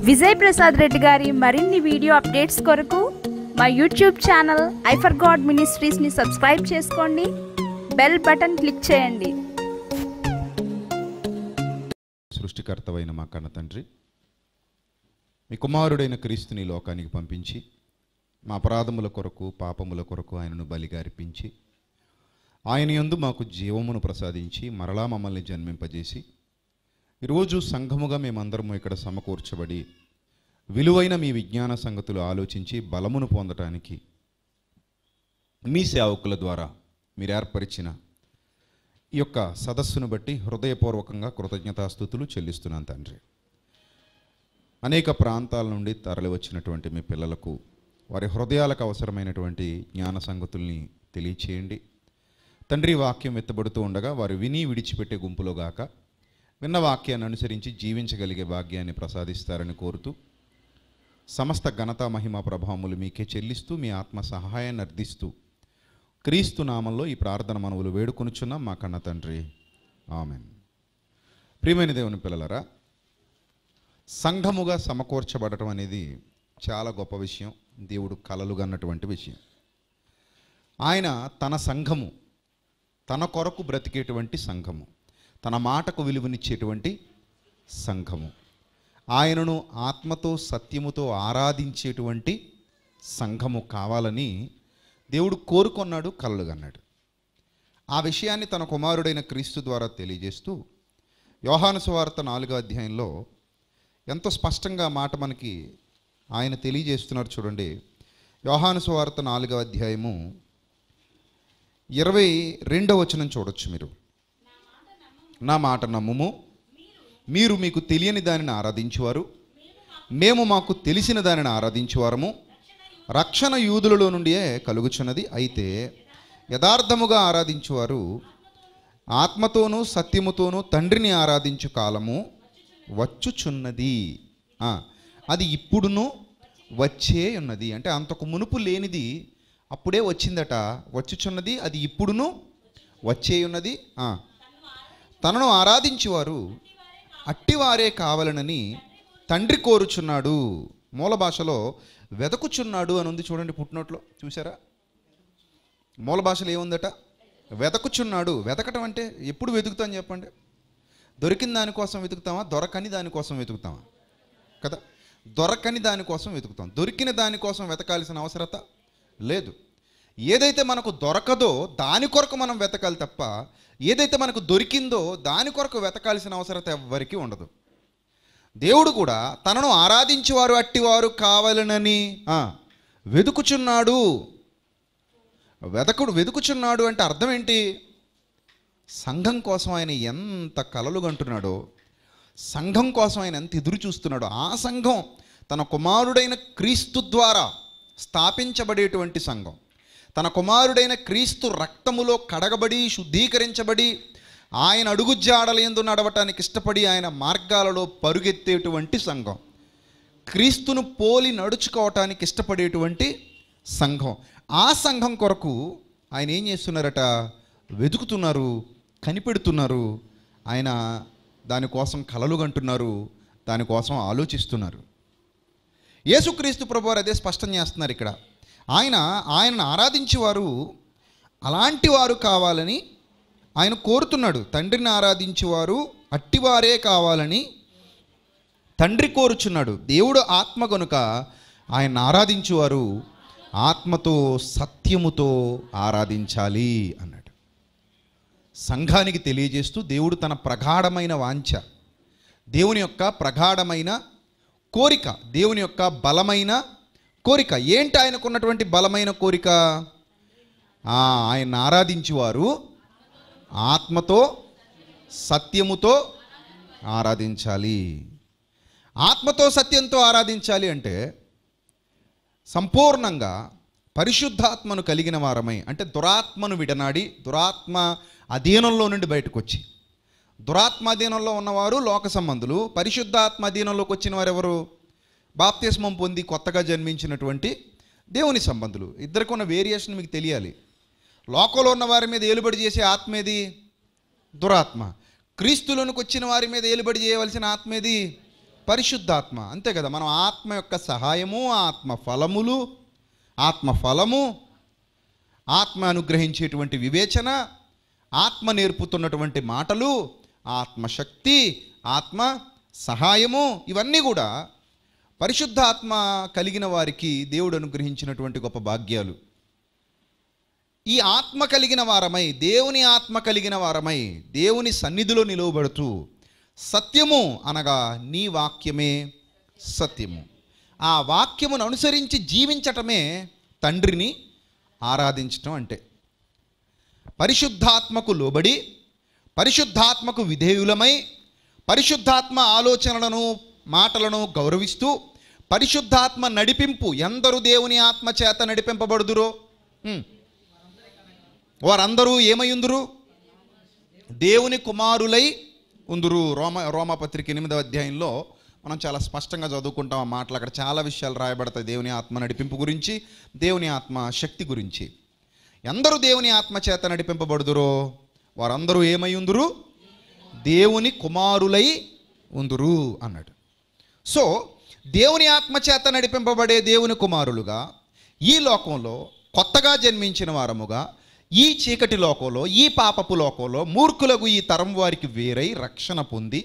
విజయ్ ప్రసాద్ రెడ్డి గారి మరిన్ని video updates కొరకు మా యూట్యూబ్ ఛానల్ ఐఫర్ గాడ్ మినిస్ట్రీస్ని సబ్స్క్రైబ్ చేసుకోండి బెల్ బటన్ క్లిక్ చేయండి సృష్టికర్తవైన మా కన్న తండ్రి మీ కుమారుడైన క్రీస్తుని ఈ లోకానికి పంపించి మా అపరాధముల కొరకు పాపముల కొరకు ఆయనను బలిగా అర్పించి ఆయన యందు మాకు జీవమును ప్రసాదించి మరలా మమ్మల్ని జన్మింపజేసి ఈరోజు సంఘముగా మేమందరము ఇక్కడ సమకూర్చబడి విలువైన మీ విజ్ఞాన సంగతులు ఆలోచించి బలమును పొందటానికి మీ సేవకుల ద్వారా మీరు ఏర్పరిచిన ఈ యొక్క సదస్సును బట్టి హృదయపూర్వకంగా కృతజ్ఞతాస్థుతులు చెల్లిస్తున్నాను తండ్రి అనేక ప్రాంతాల నుండి తరలి వచ్చినటువంటి మీ పిల్లలకు వారి హృదయాలకు అవసరమైనటువంటి జ్ఞాన సంగతుల్ని తెలియచేయండి తండ్రి వాక్యం ఎత్తబడుతూ ఉండగా వారు విని విడిచిపెట్టే గుంపులో గాక విన్న వాక్యాన్ని అనుసరించి జీవించగలిగే భాగ్యాన్ని ప్రసాదిస్తారని కోరుతూ సమస్త ఘనత మహిమ ప్రభావములు మీకే చెల్లిస్తూ మీ ఆత్మ సహాయాన్ని అర్థిస్తూ క్రీస్తు నామంలో ఈ ప్రార్థన మనవులు వేడుకొనుచున్నాం మా కన్న తండ్రి ఆమెన్ ప్రియమైన దేవుని పిల్లలరా సంఘముగా సమకూర్చబడటం అనేది చాలా గొప్ప విషయం దేవుడు కలలుగా అన్నటువంటి విషయం ఆయన తన సంఘము తన కొరకు బ్రతికేటువంటి సంఘము తన మాటకు విలువనిచ్చేటువంటి సంఘము ఆయనను ఆత్మతో సత్యముతో ఆరాధించేటువంటి సంఘము కావాలని దేవుడు కోరుకొన్నాడు కలలుగన్నాడు ఆ విషయాన్ని తన కుమారుడైన క్రీస్తు ద్వారా తెలియజేస్తూ యోహాను సువార్త నాలుగో అధ్యాయంలో ఎంతో స్పష్టంగా ఆ మాట మనకి ఆయన తెలియజేస్తున్నారు చూడండి యోహాను సువార్త నాలుగో అధ్యాయము ఇరవై రెండవ వచనం చూడొచ్చు మీరు నా మాట నమ్ముము మీరు మీకు తెలియని దానిని ఆరాధించువారు మేము మాకు తెలిసిన దానిని ఆరాధించువారము రక్షణ యూదులలో నుండియే కలుగుచున్నది అయితే యథార్థముగా ఆరాధించువారు ఆత్మతోనూ సత్యముతోనూ తండ్రిని ఆరాధించు కాలము వచ్చుచున్నది ఆ, అది ఇప్పుడును వచ్చే ఉన్నది అంటే అంతకు మునుపు లేనిది అప్పుడే వచ్చిందట వచ్చుచున్నది అది ఇప్పుడును వచ్చే ఉన్నది ఆ. తనను ఆరాధించువారు అట్టివారే కావాలనని తండ్రి కోరుచున్నాడు మూల భాషలో వెదకుచున్నాడు అని ఉంది చూడండి పుట్టినోట్లో చూసారా మూల భాషలో ఏముందట వెతకుచున్నాడు వెతకటం అంటే ఎప్పుడు వెతుకుతాం చెప్పండి దొరికిన దానికోసం వెతుకుతామా దొరకని దానికోసం వెతుకుతామా కదా దొరకని దానికోసం వెతుకుతాం దొరికిన దానికోసం వెతకాల్సిన అవసరత లేదు ఏదైతే మనకు దొరకదో దాని కొరకు మనం వెతకాలి తప్ప ఏదైతే మనకు దొరికిందో దాని కొరకు వెతకాల్సిన అవసరత ఎవ్వరికీ ఉండదు దేవుడు కూడా తనను ఆరాధించేవారు అట్టివారు కావాలనని ఆ, వెతుకుచున్నాడు వెతకుడు వెతుకుచున్నాడు అంటే అర్థం ఏంటి సంఘం కోసం ఆయన ఎంత కలలు కంటున్నాడో సంఘం కోసం ఆయన ఎంత ఎదురు చూస్తున్నాడో ఆ సంఘం తన కుమారుడైన క్రీస్తు ద్వారా స్థాపించబడేటువంటి సంఘం తన కుమారుడైన క్రీస్తు రక్తములో కడగబడి శుద్ధీకరించబడి ఆయన అడుగుజాడల ఎందు నడవటానికి ఇష్టపడి ఆయన మార్గాలలో పరుగెత్తేటువంటి సంఘం క్రీస్తును పోలి నడుచుకోవటానికి ఇష్టపడేటువంటి సంఘం ఆ సంఘం కొరకు ఆయన ఏం చేస్తున్నారట వెతుకుతున్నారు కనిపెడుతున్నారు ఆయన దానికోసం కలలుగంటున్నారు దానికోసం ఆలోచిస్తున్నారు యేసుక్రీస్తు ప్రభు వారు అదే స్పష్టం చేస్తున్నారు ఇక్కడ ఆయన ఆయనను ఆరాధించేవారు అలాంటి వారు కావాలని ఆయన కోరుతున్నాడు తండ్రిని ఆరాధించేవారు అట్టివారే కావాలని తండ్రి కోరుచున్నాడు దేవుడు ఆత్మ గనుక ఆయన ఆరాధించువారు ఆత్మతో సత్యముతో ఆరాధించాలి అన్నాడు సంఘానికి తెలియజేస్తూ దేవుడు తన ప్రగాఢమైన వాంఛ దేవుని యొక్క ప్రగాఢమైన కోరిక దేవుని యొక్క బలమైన కోరిక ఏంటి ఆయనకున్నటువంటి బలమైన కోరిక ఆ, ఆయన ఆరాధించువారు ఆత్మతో సత్యముతో ఆరాధించాలి ఆత్మతో సత్యంతో ఆరాధించాలి అంటే సంపూర్ణంగా పరిశుద్ధాత్మను కలిగిన వారమై అంటే దురాత్మను విడనాడి దురాత్మ అధీనంలో నుండి బయటకు వచ్చి దురాత్మ అధీనంలో ఉన్నవారు లోక సంబంధులు పరిశుద్ధాత్మ అధీనంలోకి వచ్చిన వారు ఎవరు బాప్తిస్మం పొంది కొత్తగా జన్మించినటువంటి దేవుని సంబంధులు ఇద్దరికి ఉన్న వేరియేషన్ మీకు తెలియాలి లోకంలో ఉన్న వారి మీద ఏలుబడి చేసే ఆత్మ ఏది దురాత్మ క్రీస్తులోనికి వచ్చిన వారి మీద ఏలుబడి చేయవలసిన ఆత్మ ఏది పరిశుద్ధాత్మ అంతే కదా మనం ఆత్మ యొక్క సహాయము ఆత్మ ఫలములు ఆత్మ ఫలము ఆత్మ అనుగ్రహించేటువంటి వివేచన ఆత్మ నేర్పుతున్నటువంటి మాటలు ఆత్మశక్తి ఆత్మ సహాయము ఇవన్నీ కూడా పరిశుద్ధాత్మ కలిగిన వారికి దేవుడు అనుగ్రహించినటువంటి గొప్ప భాగ్యాలు ఈ ఆత్మ కలిగిన వారమై దేవుని ఆత్మ కలిగిన వారమై దేవుని సన్నిధిలో నిలువబడుతూ సత్యము అనగా నీ వాక్యమే సత్యము ఆ వాక్యమును అనుసరించి జీవించటమే తండ్రిని ఆరాధించటం అంటే పరిశుద్ధాత్మకు లోబడి పరిశుద్ధాత్మకు విధేయులమై పరిశుద్ధాత్మ ఆలోచనలను మాటలను గౌరవిస్తూ పరిశుద్ధాత్మ నడిపింపు ఎందరు దేవుని ఆత్మ చేత నడిపింపబడుదురో హ్మ్. వారందరూ ఏమైందురు దేవుని కుమారులై ఉందురు రోమ రోమపత్రిక ఎనిమిదవ అధ్యాయంలో మనం చాలా స్పష్టంగా చదువుకుంటాం ఆ మాటలు అక్కడ చాలా విషయాలు రాయబడతాయి దేవుని ఆత్మ నడిపింపు గురించి దేవుని ఆత్మ శక్తి గురించి ఎందరూ దేవుని ఆత్మ చేత నడిపింపబడుదురో వారందరూ ఏమై ఉందురు దేవుని కుమారులై ఉందురు అన్నాడు సో దేవుని ఆత్మ చేత నడిపింపబడే దేవుని కుమారులుగా ఈ లోకంలో కొత్తగా జన్మించిన వారముగా ఈ చీకటి లోకంలో ఈ పాపపు లోకంలో మూర్ఖులకు ఈ తరం వారికి వేరై రక్షణ పొంది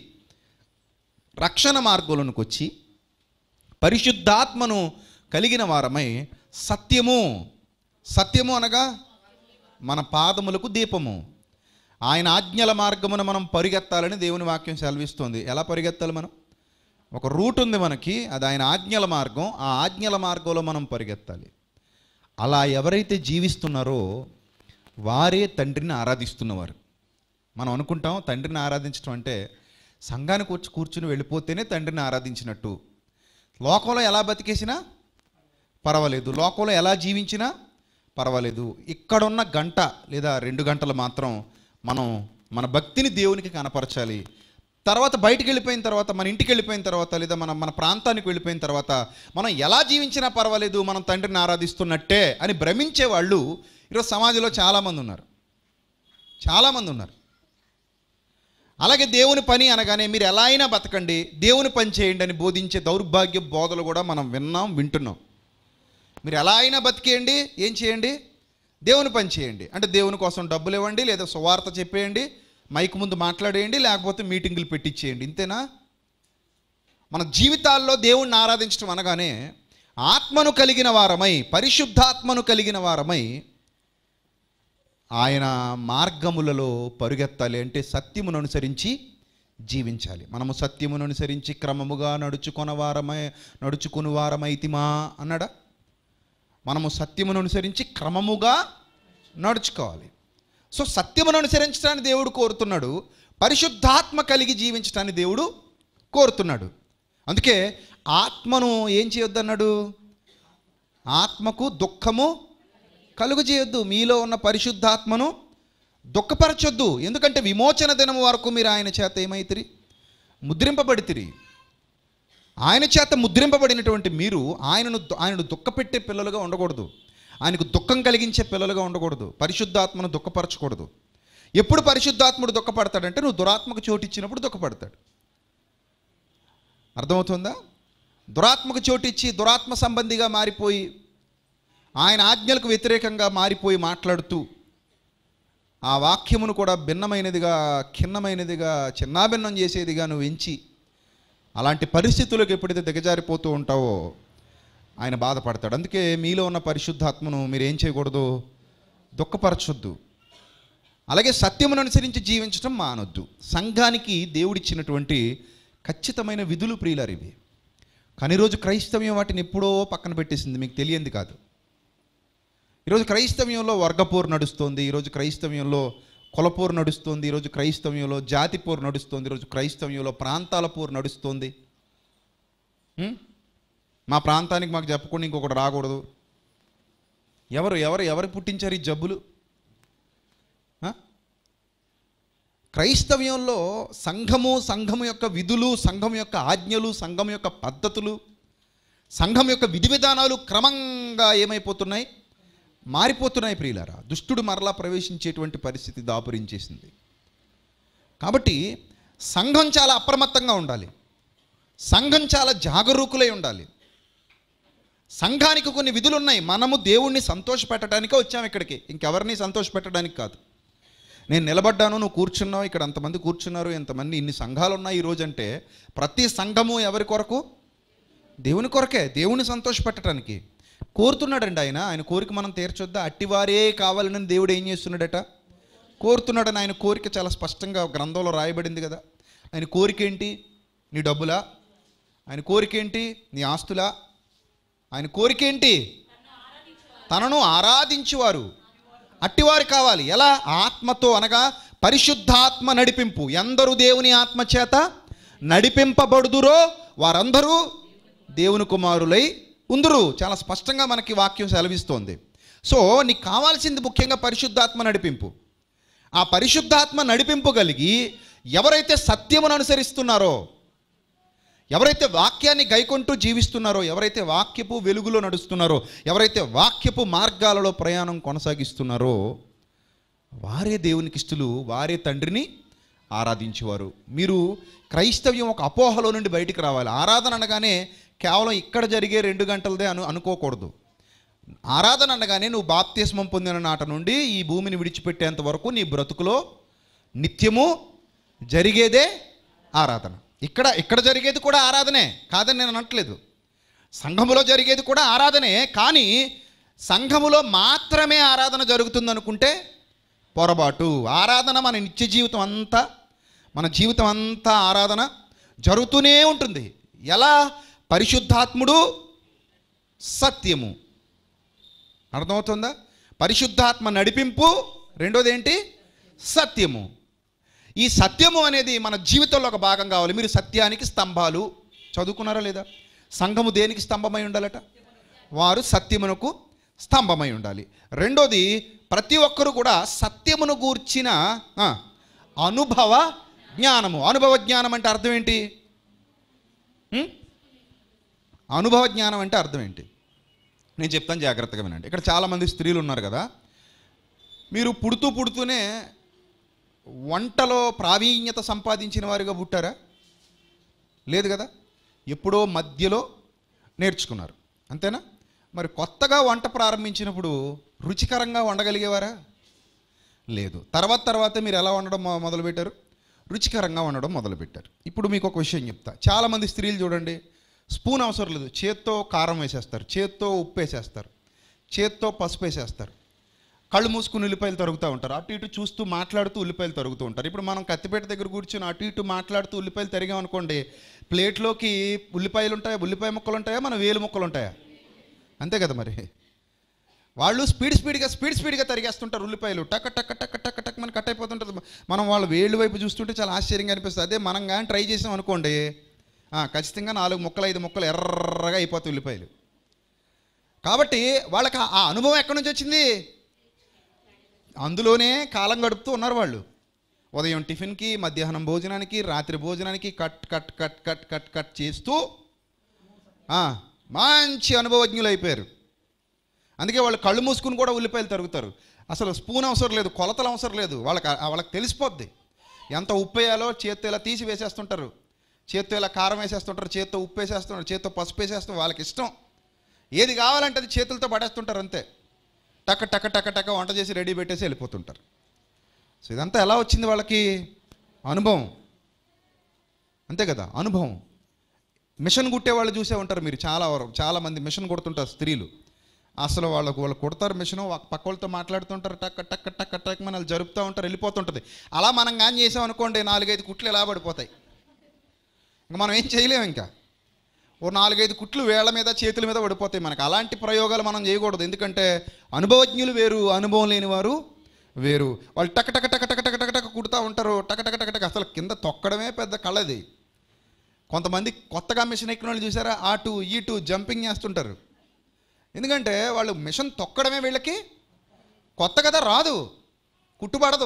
రక్షణ మార్గంలోనికి వచ్చి పరిశుద్ధాత్మను కలిగిన వారమై సత్యము సత్యము అనగా మన పాదములకు దీపము ఆయన ఆజ్ఞల మార్గమున మనం పరిగెత్తాలని దేవుని వాక్యం సెలవిస్తుంది ఎలా పరిగెత్తాలి మనం ఒక రూట్ ఉంది మనకి అది ఆయన ఆజ్ఞల మార్గం ఆ ఆజ్ఞల మార్గంలో మనం పరిగెత్తాలి అలా ఎవరైతే జీవిస్తున్నారో వారే తండ్రిని ఆరాధిస్తున్నవారు మనం అనుకుంటాం తండ్రిని ఆరాధించడం అంటే సంఘానికి వచ్చి కూర్చుని వెళ్ళిపోతేనే తండ్రిని ఆరాధించినట్టు లోకంలో ఎలా బతికేసినా పర్వాలేదు లోకంలో ఎలా జీవించినా పర్వాలేదు ఇక్కడున్న గంట లేదా రెండు గంటలు మాత్రం మనం మన భక్తిని దేవునికి కనపరచాలి తర్వాత బయటికి వెళ్ళిపోయిన తర్వాత మన ఇంటికి వెళ్ళిపోయిన తర్వాత లేదా మన మన ప్రాంతానికి వెళ్ళిపోయిన తర్వాత మనం ఎలా జీవించినా పర్వాలేదు మనం తండ్రిని ఆరాధిస్తున్నట్టే అని భ్రమించే వాళ్ళు ఈరోజు సమాజంలో చాలామంది ఉన్నారు చాలామంది ఉన్నారు అలాగే దేవుని పని అనగానే మీరు ఎలా అయినా బతకండి దేవుని పని చేయండి అని బోధించే దౌర్భాగ్య బోధలు కూడా మనం విన్నాం వింటున్నాం మీరు ఎలా అయినా బతికేయండి ఏం చేయండి దేవుని పని చేయండి అంటే దేవుని కోసం డబ్బులు ఇవ్వండి లేదా సువార్త చెప్పేయండి మైక్ ముందు మాట్లాడేయండి లేకపోతే మీటింగులు పెట్టించేయండి ఇంతేనా మన జీవితాల్లో దేవుణ్ణి ఆరాధించడం అనగానే ఆత్మను కలిగిన వారమై పరిశుద్ధాత్మను కలిగిన వారమై ఆయన మార్గములలో పరుగెత్తాలి అంటే సత్యమును అనుసరించి జీవించాలి మనము సత్యమును అనుసరించి క్రమముగా నడుచుకొన వారమై నడుచుకుని వారమైతిమా అన్నాడా మనము సత్యమును అనుసరించి క్రమముగా నడుచుకోవాలి సో సత్యమును అనుసరించడానికి దేవుడు కోరుతున్నాడు పరిశుద్ధాత్మ కలిగి జీవించడానికి దేవుడు కోరుతున్నాడు అందుకే ఆత్మను ఏం చేయొద్దన్నాడు ఆత్మకు దుఃఖము కలుగు చేయొద్దు మీలో ఉన్న పరిశుద్ధాత్మను దుఃఖపరచొద్దు ఎందుకంటే విమోచన దినం వరకు మీరు ఆయన చేత ఏమైతిరి ముద్రింపబడితిరి ఆయన చేత ముద్రింపబడినటువంటి మీరు ఆయనను ఆయనను దుఃఖపెట్టే పిల్లలుగా ఉండకూడదు ఆయనకు దుఃఖం కలిగించే పిల్లలుగా ఉండకూడదు పరిశుద్ధాత్మను దుఃఖపరచకూడదు ఎప్పుడు పరిశుద్ధాత్ముడు దుఃఖపడతాడంటే నువ్వు దురాత్మకు చోటిచ్చినప్పుడు దుఃఖపడతాడు అర్థమవుతుందా దురాత్మకు చోటిచ్చి దురాత్మ సంబంధిగా మారిపోయి ఆయన ఆజ్ఞలకు వ్యతిరేకంగా మారిపోయి మాట్లాడుతూ ఆ వాక్యమును కూడా భిన్నమైనదిగా ఖిన్నమైనదిగా చిన్నాభిన్నం చేసేదిగా నువ్వు ఎంచి అలాంటి పరిస్థితులకు ఎప్పుడైతే దిగజారిపోతూ ఉంటావో ఆయన బాధపడతాడు అందుకే మీలో ఉన్న పరిశుద్ధాత్మను మీరు ఏం చేయకూడదు దుఃఖపరచొద్దు అలాగే సత్యమును అనుసరించి జీవించడం మానొద్దు సంఘానికి దేవుడిచ్చినటువంటి ఖచ్చితమైన విధులు ప్రియులారు ఇవి కానీ ఈరోజు క్రైస్తవ్యం వాటిని ఎప్పుడో పక్కన పెట్టేసింది మీకు తెలియంది కాదు ఈరోజు క్రైస్తవ్యంలో వర్గపోరు నడుస్తోంది ఈరోజు క్రైస్తవ్యంలో కులపోరు నడుస్తోంది ఈరోజు క్రైస్తవ్యంలో జాతి పోరు నడుస్తోంది ఈరోజు క్రైస్తవ్యంలో ప్రాంతాల పోరు నడుస్తోంది ఉం? మా ప్రాంతానికి మాకు చెప్పకుండా ఇంకొకటి రాకూడదు ఎవరు ఎవరు ఎవరు పుట్టించారు ఈ జబ్బులు ఆ? క్రైస్తవ్యంలో సంఘము సంఘము యొక్క విధులు సంఘం యొక్క ఆజ్ఞలు సంఘం యొక్క పద్ధతులు సంఘం యొక్క విధి విధానాలు క్రమంగా ఏమైపోతున్నాయి మారిపోతున్నాయి ప్రియులారా దుష్టుడు మరలా ప్రవేశించేటువంటి పరిస్థితి దాపురించేసింది కాబట్టి సంఘం చాలా అప్రమత్తంగా ఉండాలి సంఘం చాలా జాగరూకులై ఉండాలి సంఘానికి కొన్ని విధులు ఉన్నాయి మనము దేవుణ్ణి సంతోషపెట్టడానికే వచ్చాము ఇక్కడికి ఇంకెవరిని సంతోషపెట్టడానికి కాదు నేను నిలబడ్డాను నువ్వు కూర్చున్నావు ఇక్కడ అంతమంది కూర్చున్నారు ఎంతమంది ఇన్ని సంఘాలు ఉన్నాయి ఈ రోజంటే ప్రతి సంఘము ఎవరి కొరకు దేవుని కొరకే దేవుని సంతోషపెట్టడానికి కోరుతున్నాడండి ఆయన ఆయన కోరిక మనం తీర్చొద్దా అట్టివారే కావాలని దేవుడు ఏం చేస్తున్నాడట కోరుతున్నాడని ఆయన కోరిక చాలా స్పష్టంగా గ్రంథంలో రాయబడింది కదా ఆయన కోరిక ఏంటి నీ డబ్బులా ఆయన కోరిక ఏంటి నీ ఆస్తులా ఆయన కోరిక ఏంటి తనను ఆరాధించువారు అట్టివారు కావాలి ఎలా ఆత్మతో అనగా పరిశుద్ధాత్మ నడిపింపు ఎందరు దేవుని ఆత్మ చేత నడిపింపబడుదురో వారందరూ దేవుని కుమారులై ఉందురు చాలా స్పష్టంగా మనకి వాక్యం సెలవిస్తోంది సో నీకు కావాల్సింది ముఖ్యంగా పరిశుద్ధాత్మ నడిపింపు ఆ పరిశుద్ధాత్మ నడిపింపు కలిగి ఎవరైతే సత్యమును అనుసరిస్తున్నారో ఎవరైతే వాక్యాన్ని గైకొంటూ జీవిస్తున్నారో ఎవరైతే వాక్యపు వెలుగులో నడుస్తున్నారో ఎవరైతే వాక్యపు మార్గాలలో ప్రయాణం కొనసాగిస్తున్నారో వారే దేవునికి ఇష్టలు వారే తండ్రిని ఆరాధించేవారు మీరు క్రైస్తవ్యం ఒక అపోహలో నుండి బయటికి రావాలి ఆరాధన అనగానే కేవలం ఇక్కడ జరిగే రెండు గంటలదే అను అనుకోకూడదు ఆరాధన అనగానే నువ్వు బాప్తిస్మం పొందిన నాట నుండి ఈ భూమిని విడిచిపెట్టేంత వరకు నీ బ్రతుకులో నిత్యము జరిగేదే ఆరాధన ఇక్కడ ఇక్కడ జరిగేది కూడా ఆరాధనే కాదని నేను అనట్లేదు సంఘములో జరిగేది కూడా ఆరాధనే కానీ సంఘములో మాత్రమే ఆరాధన జరుగుతుంది అనుకుంటే పొరపాటు ఆరాధన మన నిత్య జీవితం అంతా మన జీవితం అంతా ఆరాధన జరుగుతూనే ఉంటుంది ఎలా పరిశుద్ధాత్ముడు సత్యము అర్థమవుతుందా పరిశుద్ధాత్మ నడిపింపు రెండోది ఏంటి సత్యము ఈ సత్యము అనేది మన జీవితంలో ఒక భాగం కావాలి మీరు సత్యానికి స్తంభాలు చదువుకున్నారా లేదా సంఘము దేనికి స్తంభమై ఉండాలట వారు సత్యమునకు స్తంభమై ఉండాలి రెండోది ప్రతి ఒక్కరు కూడా సత్యమును గూర్చిన ఆ, అనుభవ జ్ఞానము అనుభవ జ్ఞానం అంటే అర్థం ఏంటి ఉం? అనుభవ జ్ఞానం అంటే అర్థం ఏంటి నేను చెప్తాను జాగ్రత్తగా వినండి ఇక్కడ చాలామంది స్త్రీలు ఉన్నారు కదా మీరు పుడుతూ పుడుతూనే వంటలో ప్రావీణ్యత సంపాదించిన వారిగా పుట్టారా లేదు కదా ఎప్పుడో మధ్యలో నేర్చుకున్నారు అంతేనా మరి కొత్తగా వంట ప్రారంభించినప్పుడు రుచికరంగా వండగలిగేవారా లేదు తర్వాత తర్వాత మీరు ఎలా వండడం మొ- మొదలుపెట్టారు రుచికరంగా వండడం మొదలుపెట్టారు ఇప్పుడు మీకు ఒక విషయం చెప్తా చాలామంది స్త్రీలు చూడండి స్పూన్ అవసరం లేదు చేత్తో కారం వేసేస్తారు చేత్తో ఉప్పు వేసేస్తారు చేత్తో పసుపు వేసేస్తారు కళ్ళు మూసుకుని ఉల్లిపాయలు తరుగుతూ ఉంటారు అటు ఇటు చూస్తూ మాట్లాడుతూ ఉల్లిపాయలు తరుగుతూ ఉంటారు ఇప్పుడు మనం కత్తిపేట దగ్గర కూర్చొని అటు ఇటు మాట్లాడుతూ ఉల్లిపాయలు తరిగామనుకోండి ప్లేట్లోకి ఉల్లిపాయలు ఉంటాయా ఉల్లిపాయ ముక్కలు ఉంటాయా మన వేలు ముక్కలు ఉంటాయా అంతే కదా మరి వాళ్ళు స్పీడ్ స్పీడ్గా స్పీడ్ స్పీడ్గా తరిగేస్తుంటారు ఉల్లిపాయలు టక్ టక్ టక్ టక్ టక్ మన కట్ అయిపోతుంటుంది మనం వాళ్ళ వేళ్ళు వైపు చూస్తుంటే చాలా ఆశ్చర్యంగా అనిపిస్తుంది అదే మనం కానీ ట్రై చేసాం అనుకోండి ఆ, ఖచ్చితంగా నాలుగు ముక్కలు ఐదు ముక్కలు ఎర్రగా అయిపోతాయి ఉల్లిపాయలు కాబట్టి వాళ్ళకి ఆ- ఆ అనుభవం ఎక్కడి నుంచి వచ్చింది అందులోనే కాలం గడుపుతూ ఉన్నారు వాళ్ళు ఉదయం టిఫిన్కి మధ్యాహ్నం భోజనానికి రాత్రి భోజనానికి cut cut cut cut cut cut చేస్తూ ఆ, మంచి అనుభవజ్ఞులు అయిపోయారు అందుకే వాళ్ళు కళ్ళు మూసుకుని కూడా ఉల్లిపాయలు తరుగుతారు అసలు స్పూన్ అవసరం లేదు కొలతలు అవసరం లేదు వాళ్ళకి ఆ- వాళ్ళకి తెలిసిపోద్ది ఎంత ఉప్పు వేయాలో చేత్తో ఇలా తీసి వేసేస్తుంటారు చేత్తో ఇలా కారం వేసేస్తుంటారు చేత్తో ఉప్పు వేసేస్తుంటారు చేత్తో పసుపు వేసేస్తుంటారు వాళ్ళకి ఇష్టం ఏది కావాలంటే అది చేతులతో పడేస్తుంటారు అంతే టక టక టక టక వంట చేసి రెడీ పెట్టేసి వెళ్ళిపోతుంటారు సో ఇదంతా ఎలా వచ్చింది వాళ్ళకి అనుభవం అంతే కదా అనుభవం మిషన్ కుట్టే వాళ్ళు చూసే ఉంటారు మీరు చాలా వరకు చాలా మంది మిషన్ కొడుతుంటారు స్త్రీలు అసలు వాళ్ళకు వాళ్ళు కొడతారు మిషన్ పక్క వాళ్ళతో మాట్లాడుతుంటారు టక్ టక్ టక్ టక్ మనల్ని జరుపుతూ ఉంటారు వెళ్ళిపోతుంటుంది అలా మనం కానీ చేసాం అనుకోండి నాలుగైదు కుట్లు ఎలా పడిపోతాయి ఇంకా మనం ఏం చేయలేము ఇంకా ఓ నాలుగైదు కుట్లు వేళ్ల మీద చేతుల మీద పడిపోతాయి మనకు అలాంటి ప్రయోగాలు మనం చేయకూడదు ఎందుకంటే అనుభవజ్ఞులు వేరు అనుభవం లేని వారు వేరు వాళ్ళు టక టక టక టక టక టక టక కుడుతూ ఉంటారు టక టక టక టక అసలు కింద తొక్కడమే పెద్ద కళది కొంతమంది కొత్తగా మిషన్ ఎక్కిన వాళ్ళు చూసారా అటు ఇటు జంపింగ్ చేస్తుంటారు ఎందుకంటే వాళ్ళు మిషన్ తొక్కడమే వీళ్ళకి కొత్త కదా రాదు కుట్టుపడదు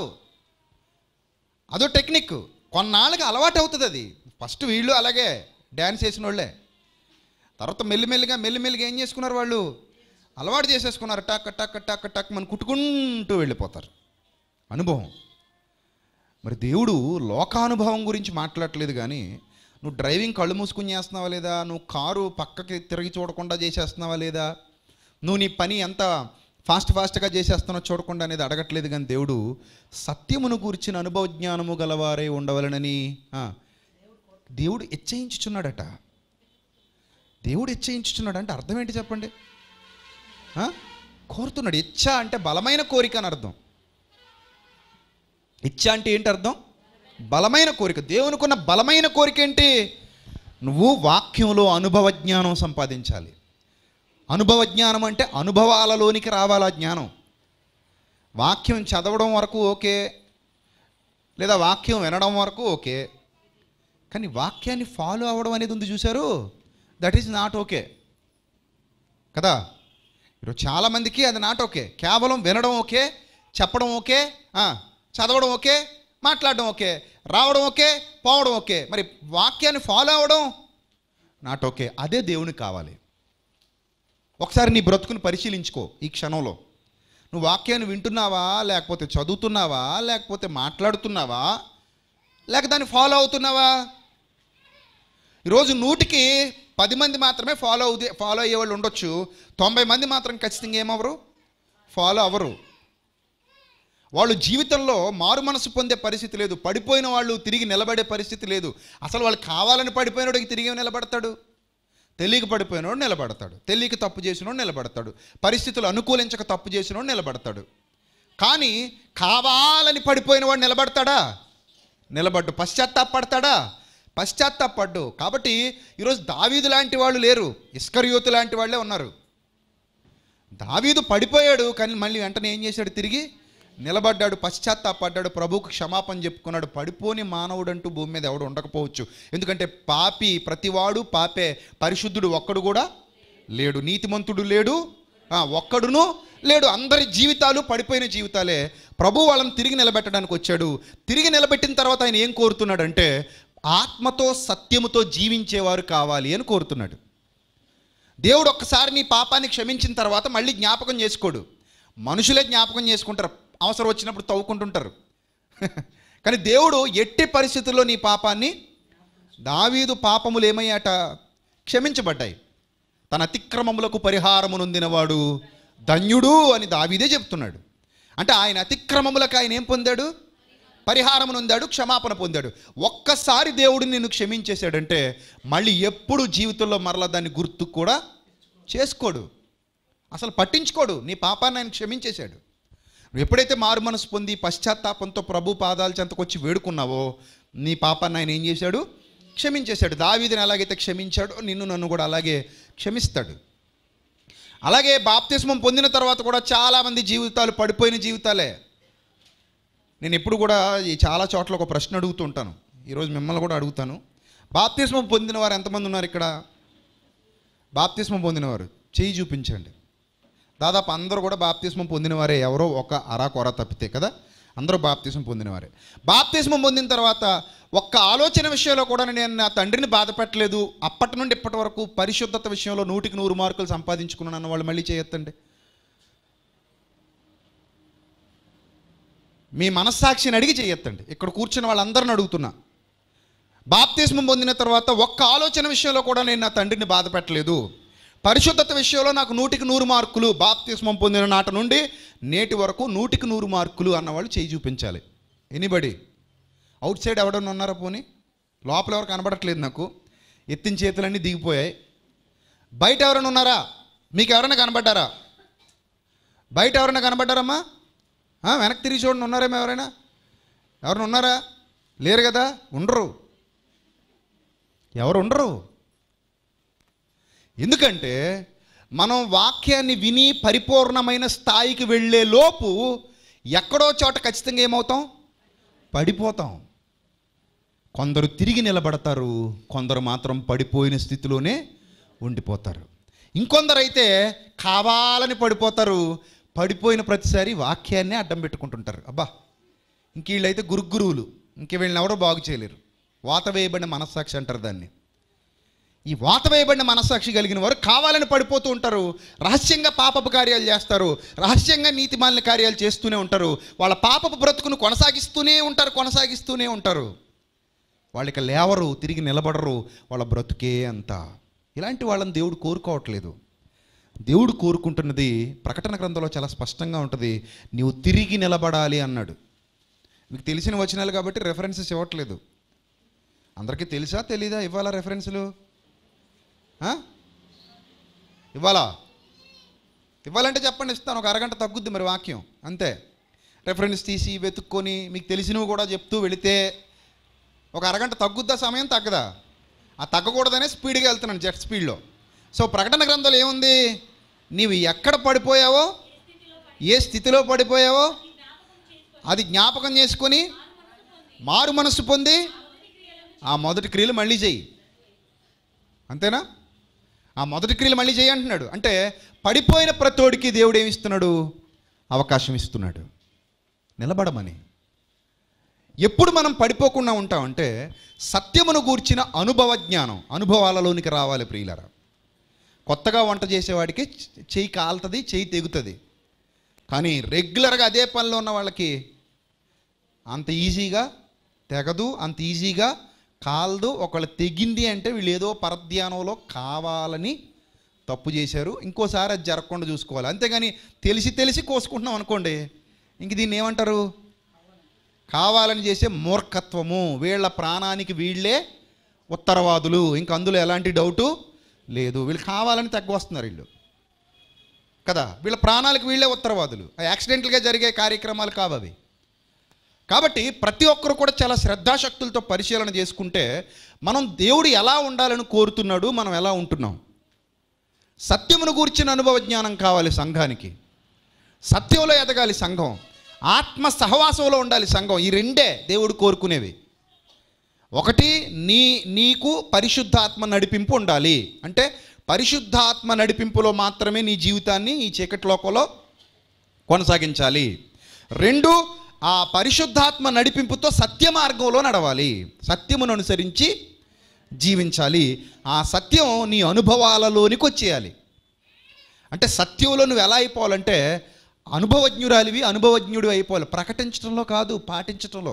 అదో టెక్నిక్ కొన్నాళ్ళకి అలవాటు అవుతుంది అది ఫస్ట్ వీళ్ళు అలాగే డ్యాన్స్ చేసిన వాళ్ళే తర్వాత మెల్లిమెల్లిగా మెల్లిమెల్లిగా ఏం చేసుకున్నారు వాళ్ళు అలవాటు చేసేసుకున్నారు టక్ టక్ టక్ టక్ మన కుట్టుకుంటూ వెళ్ళిపోతారు అనుభవం మరి దేవుడు లోకానుభవం గురించి మాట్లాడట్లేదు కానీ నువ్వు డ్రైవింగ్ కళ్ళు మూసుకుని చేస్తున్నావా లేదా నువ్వు కారు పక్కకి తిరిగి చూడకుండా చేసేస్తున్నావా లేదా నువ్వు నీ పని ఎంత ఫాస్ట్ ఫాస్ట్గా చేసేస్తున్నావు చూడకుండా అనేది అడగట్లేదు కానీ దేవుడు సత్యమును కూర్చిన అనుభవ జ్ఞానము గలవారే ఉండవలనని ఆ, దేవుడు హెచ్చయించుచున్నాడట దేవుడు హెచ్చయించుచున్నాడు అంటే అర్థం ఏంటి చెప్పండి ఆ? కోరుతున్నాడు ఇచ్చ అంటే బలమైన కోరిక అని అర్థం ఇచ్చ అంటే ఏంటి అర్థం బలమైన కోరిక దేవునికున్న బలమైన కోరిక ఏంటి నువ్వు వాక్యంలో అనుభవ జ్ఞానం సంపాదించాలి అనుభవ జ్ఞానం అంటే అనుభవాలలోనికి రావాలా జ్ఞానం వాక్యం చదవడం వరకు ఓకే లేదా వాక్యం వినడం వరకు ఓకే కానీ వాక్యాన్ని ఫాలో అవ్వడం అనేది ఉంది చూశారు దట్ ఈజ్ నాట్ ఓకే కదా ఈరోజు చాలామందికి అది నాట్ ఓకే కేవలం వినడం ఓకే చెప్పడం ఓకే ఆ, చదవడం ఓకే మాట్లాడడం ఓకే రావడం ఓకే పోవడం ఓకే మరి వాక్యాన్ని ఫాలో అవ్వడం నాట్ ఓకే అదే దేవునికి కావాలి ఒకసారి నీ బ్రతుకుని పరిశీలించుకో ఈ క్షణంలో నువ్వు వాక్యాన్ని వింటున్నావా లేకపోతే చదువుతున్నావా లేకపోతే మాట్లాడుతున్నావా లేక దాన్ని ఫాలో అవుతున్నావా ఈరోజు నూటికి పది మంది మాత్రమే ఫాలో అవుతే ఫాలో అయ్యే వాళ్ళు ఉండొచ్చు తొంభై మంది మాత్రం ఖచ్చితంగా ఏమవరు ఫాలో అవ్వరు వాళ్ళు జీవితంలో మారు మనసు పొందే పరిస్థితి లేదు పడిపోయిన వాళ్ళు తిరిగి నిలబడే పరిస్థితి లేదు అసలు వాళ్ళు కావాలని పడిపోయినోడికి తిరిగి నిలబడతాడు తెలియక పడిపోయినోడు నిలబడతాడు తెలియక తప్పు చేసినోడు నిలబడతాడు పరిస్థితులు అనుకూలించక తప్పు చేసినోడు నిలబడతాడు కానీ కావాలని పడిపోయిన వాడు నిలబడతాడా నిలబడ్డు పశ్చాత్తాపడతాడా పశ్చాత్తాపడ్డు కాబట్టి ఈరోజు దావీదు లాంటి వాళ్ళు లేరు ఇస్కరియోతు లాంటి వాళ్ళే ఉన్నారు దావీదు పడిపోయాడు కానీ మళ్ళీ వెంటనే ఏం చేశాడు తిరిగి నిలబడ్డాడు పశ్చాత్తాపడ్డాడు ప్రభువుకు క్షమాపణ చెప్పుకున్నాడు పడిపోని మానవుడంటూ భూమి మీద ఎవడు ఉండకపోవచ్చు ఎందుకంటే పాపి ప్రతివాడు పాపే పరిశుద్ధుడు ఒక్కడు కూడా లేడు నీతిమంతుడు లేడు ఆ, ఒక్కడును లేడు అందరి జీవితాలు పడిపోయిన జీవితాలే ప్రభు వాళ్ళని తిరిగి నిలబెట్టడానికి వచ్చాడు తిరిగి నిలబెట్టిన తర్వాత ఆయన ఏం కోరుతున్నాడంటే ఆత్మతో సత్యముతో జీవించేవారు కావాలి అని కోరుతున్నాడు దేవుడు ఒక్కసారి నీ పాపాన్ని క్షమించిన తర్వాత మళ్ళీ జ్ఞాపకం చేసుకోడు మనుషులే జ్ఞాపకం చేసుకుంటారు అవసరం వచ్చినప్పుడు తవ్వుకుంటుంటారు కానీ దేవుడు ఎట్టి పరిస్థితుల్లో నీ పాపాన్ని దావీదు పాపములు ఏమయ్యాట క్షమించబడ్డాయి తన అతిక్రమములకు పరిహారము నొందినవాడు ధన్యుడు అని దావీదే చెప్తున్నాడు అంటే ఆయన అతిక్రమములకు ఆయన ఏం పొందాడు పరిహారం నొందాడు క్షమాపణ పొందాడు ఒక్కసారి దేవుడు నిన్ను క్షమించేశాడంటే మళ్ళీ ఎప్పుడు జీవితంలో మరలా దాన్ని గుర్తు కూడా చేసుకోడు అసలు పట్టించుకోడు నీ పాపాన్ని ఆయన క్షమించేశాడు నువ్వు ఎప్పుడైతే మారు మనసు పొంది పశ్చాత్తాపంతో ప్రభు పాదాల చెంతకొచ్చి వేడుకున్నావో నీ పాపాన్ని ఆయన ఏం చేశాడు క్షమించేశాడు దావీదిని ఎలాగైతే క్షమించాడో నిన్ను నన్ను కూడా అలాగే క్షమిస్తాడు అలాగే బాప్తిస్మం పొందిన తర్వాత కూడా చాలామంది జీవితాలు పడిపోయిన జీవితాలే నేను ఎప్పుడు కూడా ఈ చాలా చోట్ల ఒక ప్రశ్న అడుగుతూ ఉంటాను ఈరోజు మిమ్మల్ని కూడా అడుగుతాను బాప్తిస్మం పొందిన వారు ఎంతమంది ఉన్నారు ఇక్కడ బాప్తిస్మం పొందినవారు చేయి చూపించండి దాదాపు అందరూ కూడా బాప్తిస్మం పొందినవారే ఎవరో ఒక అరా కొర తప్పితే కదా అందరూ బాప్తిస్మం పొందినవారే బాప్తిస్మం పొందిన తర్వాత ఒక్క ఆలోచన విషయంలో కూడా నేను నా తండ్రిని బాధ పెట్టలేదు అప్పటి నుండి ఇప్పటి వరకు పరిశుద్ధత విషయంలో నూటికి నూరు మార్కులు సంపాదించుకున్నాను అన్న వాళ్ళు మళ్ళీ చేయొద్దండి మీ మనస్సాక్షిని అడిగి చేయొద్దండి ఇక్కడ కూర్చున్న వాళ్ళందరిని అడుగుతున్నా బాప్తిస్మం పొందిన తర్వాత ఒక్క ఆలోచన విషయంలో కూడా నేను నా తండ్రిని బాధ పెట్టలేదు పరిశుద్ధత విషయంలో నాకు నూటికి నూరు మార్కులు బాప్తిస్మం పొందిన నాట నుండి నేటి వరకు నూటికి నూరు మార్కులు అన్నవాళ్ళు చేయి చూపించాలి ఎనీబడి అవుట్ సైడ్ ఎవడన్నా ఉన్నారా పోనీ లోపల ఎవరు కనబడట్లేదు నాకు ఎత్తిన చేతులన్నీ దిగిపోయాయి బయట ఎవరైనా ఉన్నారా మీకు ఎవరైనా కనబడ్డారా బయట ఎవరైనా కనబడ్డారమ్మా ఆ, వెనక్కి తిరిగి చూడండి ఉన్నారేమో ఎవరైనా ఎవరైనా ఉన్నారా లేరు కదా ఉండరు ఎవరు ఉండరు ఎందుకంటే మనం వాక్యాన్ని విని పరిపూర్ణమైన స్థాయికి వెళ్ళే లోపు ఎక్కడో చోట ఖచ్చితంగా ఏమవుతాం పడిపోతాం కొందరు తిరిగి నిలబడతారు కొందరు మాత్రం పడిపోయిన స్థితిలోనే ఉండిపోతారు ఇంకొందరు అయితే కావాలని పడిపోతారు పడిపోయిన ప్రతిసారి వాక్యాన్నే అడ్డం పెట్టుకుంటుంటారు అబ్బా ఇంక వీళ్ళైతే గురుగురువులు ఇంక వీళ్ళని ఎవరో బాగు చేయలేరు వాత వేయబడిన మనస్సాక్షి అంటారు దాన్ని ఈ వాత వేయబడిన మనస్సాక్షి కలిగిన వారు కావాలని పడిపోతూ ఉంటారు రహస్యంగా పాపపు కార్యాలు చేస్తారు రహస్యంగా నీతిమాలిన కార్యాలు చేస్తూనే ఉంటారు వాళ్ళ పాపపు బ్రతుకును కొనసాగిస్తూనే ఉంటారు కొనసాగిస్తూనే ఉంటారు వాళ్ళకి లేవరు తిరిగి నిలబడరు వాళ్ళ బ్రతుకే అంత ఇలాంటి వాళ్ళని దేవుడు కోరుకోవట్లేదు దేవుడు కోరుకుంటున్నది ప్రకటన గ్రంథంలో చాలా స్పష్టంగా ఉంటుంది నీవు తిరిగి నిలబడాలి అన్నాడు మీకు తెలిసిన వచనాలు కాబట్టి రెఫరెన్సెస్ ఇవ్వట్లేదు అందరికీ తెలుసా తెలీదా ఇవ్వాలా రెఫరెన్సులు ఆ? ఇవ్వాలా ఇవ్వాలంటే చెప్పండి ఇస్తాను ఒక అరగంట తగ్గుద్ది మరి వాక్యం అంతే రెఫరెన్స్ తీసి వెతుక్కొని మీకు తెలిసినవి కూడా చెప్తూ వెళితే ఒక అరగంట తగ్గుద్దా సమయం తగ్గదా ఆ తగ్గకూడదనే స్పీడ్గా వెళ్తున్నాను జెట్ స్పీడ్లో సో ప్రకటన గ్రంథంలో ఏముంది నీవు ఎక్కడ పడిపోయావో ఏ స్థితిలో పడిపోయావో అది జ్ఞాపకం చేసుకొని మారు మనస్సు పొంది ఆ మొదటి క్రియలు మళ్ళీ చెయ్యి అంతేనా ఆ మొదటి క్రియలు మళ్ళీ చేయి అంటున్నాడు అంటే పడిపోయిన ప్రతోడికి దేవుడు ఏమి ఇస్తున్నాడు అవకాశం ఇస్తున్నాడు నిలబడమని ఎప్పుడు మనం పడిపోకుండా ఉంటామంటే సత్యమును గూర్చిన అనుభవ జ్ఞానం అనుభవాలలోనికి రావాలి ప్రియులరా కొత్తగా వంట చేసేవాడికి చె- చెయ్యి కాలుతుంది చెయ్యి తెగుతుంది కానీ రెగ్యులర్గా అదే పనిలో ఉన్న వాళ్ళకి అంత ఈజీగా తెగదు అంత ఈజీగా కాలదు ఒకళ్ళు తెగింది అంటే వీళ్ళు ఏదో పరధ్యానంలో కావాలని తప్పు చేశారు ఇంకోసారి అది జరగకుండా చూసుకోవాలి అంతేగాని తెలిసి తెలిసి కోసుకుంటున్నాం అనుకోండి ఇంక దీన్ని ఏమంటారు కావాలని చేసే మూర్ఖత్వము వీళ్ళ ప్రాణానికి వీళ్ళే ఉత్తరవాదులు ఇంక అందులో ఎలాంటి డౌటు లేదు వీళ్ళు కావాలని తగ్గొస్తున్నారు వీళ్ళు కదా వీళ్ళ ప్రాణాలకు వీళ్ళే ఉత్తరవాదులు ఆ యాక్సిడెంటల్గా జరిగే కార్యక్రమాలు కావు అవి కాబట్టి ప్రతి ఒక్కరు కూడా చాలా శ్రద్ధాశక్తులతో పరిశీలన చేసుకుంటే మనం దేవుడు ఎలా ఉండాలని కోరుతున్నాడు మనం ఎలా ఉంటున్నాం సత్యమును గూర్చిన అనుభవ జ్ఞానం కావాలి సంఘానికి సత్యంలో ఎదగాలి సంఘం ఆత్మ సహవాసంలో ఉండాలి సంఘం ఈ రెండే దేవుడు కోరుకునేవి ఒకటి నీ నీకు పరిశుద్ధాత్మ నడిపింపు ఉండాలి అంటే పరిశుద్ధాత్మ నడిపింపులో మాత్రమే నీ జీవితాన్ని ఈ చీకటి లోకంలో కొనసాగించాలి రెండు ఆ పరిశుద్ధాత్మ నడిపింపుతో సత్య మార్గంలో నడవాలి సత్యమును అనుసరించి జీవించాలి ఆ సత్యం నీ అనుభవాలలోనికి వచ్చేయాలి అంటే సత్యంలో నువ్వు ఎలా అయిపోవాలంటే అనుభవజ్ఞురాలివి అనుభవజ్ఞుడు అయిపోవాలి ప్రకటించడంలో కాదు పాటించటంలో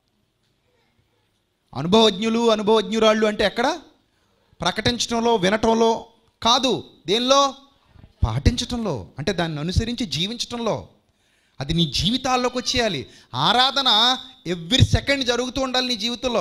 అనుభవజ్ఞులు అనుభవజ్ఞురాళ్ళు అంటే ఎక్కడ ప్రకటించడంలో వినటంలో కాదు దేనిలో పాటించటంలో అంటే దాన్ని అనుసరించి జీవించటంలో అది నీ జీవితాల్లోకి వచ్చేయాలి ఆరాధన ఎవ్రీ సెకండ్ జరుగుతూ ఉండాలి నీ జీవితంలో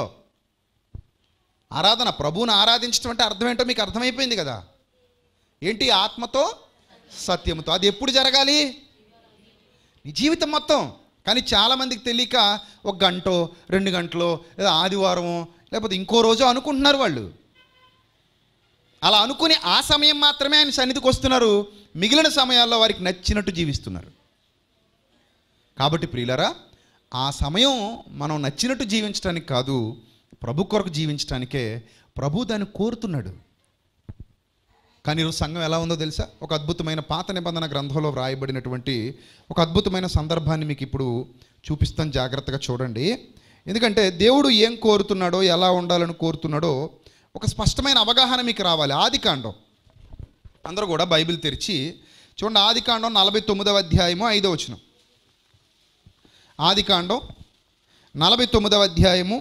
ఆరాధన ప్రభువుని ఆరాధించడం అంటే అర్థం ఏంటో మీకు అర్థమైపోయింది కదా ఏంటి ఆత్మతో సత్యముతో అది ఎప్పుడు జరగాలి నీ జీవితం మొత్తం కానీ చాలామందికి తెలియక ఒక గంటో రెండు గంటలో లేదా ఆదివారమో లేకపోతే ఇంకో రోజు అనుకుంటున్నారు వాళ్ళు అలా అనుకుని ఆ సమయం మాత్రమే ఆయన సన్నిధికి వస్తున్నారు మిగిలిన సమయాల్లో వారికి నచ్చినట్టు జీవిస్తున్నారు కాబట్టి ప్రియులరా ఆ సమయం మనం నచ్చినట్టు జీవించడానికి కాదు ప్రభు కొరకు జీవించడానికే ప్రభు దాన్ని కోరుతున్నాడు కానీ ఈరోజు సంఘం ఎలా ఉందో తెలుసా ఒక అద్భుతమైన పాత నిబంధన గ్రంథంలో వ్రాయబడినటువంటి ఒక అద్భుతమైన సందర్భాన్ని మీకు ఇప్పుడు చూపిస్తాను జాగ్రత్తగా చూడండి ఎందుకంటే దేవుడు ఏం కోరుతున్నాడో ఎలా ఉండాలని కోరుతున్నాడో ఒక స్పష్టమైన అవగాహన మీకు రావాలి ఆది కాండం అందరూ కూడా బైబిల్ తెరిచి చూడండి ఆది కాండం నలభై తొమ్మిదవ అధ్యాయము ఐదో వచనం ఆది కాండం నలభై తొమ్మిదవ అధ్యాయము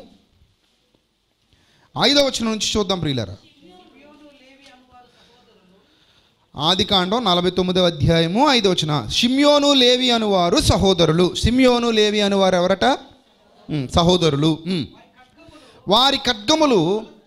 ఐదో వచనం నుంచి చూద్దాం ప్రియులరా ఆది కాండం నలభై తొమ్మిదవ అధ్యాయము ఐదో వచన షిమ్యోను లేవి అనువారు సహోదరులు షిమ్యోను లేవి అనువారు ఎవరట ఉమ్, సహోదరులు ఉమ్. వారి ఖడ్గములు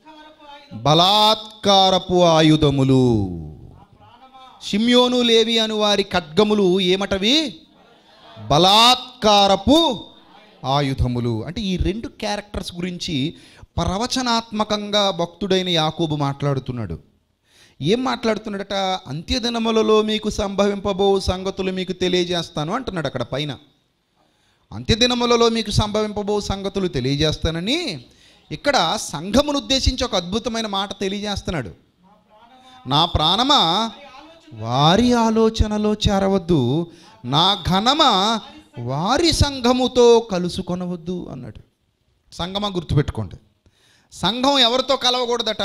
బలాత్కారపు ఆయుధములు షిమ్యోను లేవి అను వారి ఖడ్గములు ఏమటవి బలాత్కారపు ఆయుధములు అంటే ఈ రెండు క్యారెక్టర్స్ గురించి ప్రవచనాత్మకంగా భక్తుడైన యాకోబు మాట్లాడుతున్నాడు ఏం మాట్లాడుతున్నాడట అంత్యదినములలో మీకు సంభవింపబో సంగతులు మీకు తెలియజేస్తాను అంటున్నాడు అక్కడ పైన అంత్యదినములలో మీకు సంభవింపబో సంగతులు తెలియజేస్తానని ఇక్కడ సంఘమును ఉద్దేశించి ఒక అద్భుతమైన మాట తెలియజేస్తున్నాడు నా ప్రాణమా వారి ఆలోచనలో చేరవద్దు నా ఘనమా వారి సంఘముతో కలుసుకొనవద్దు అన్నాడు సంఘమా గుర్తుపెట్టుకోండి సంఘం ఎవరితో కలవకూడదట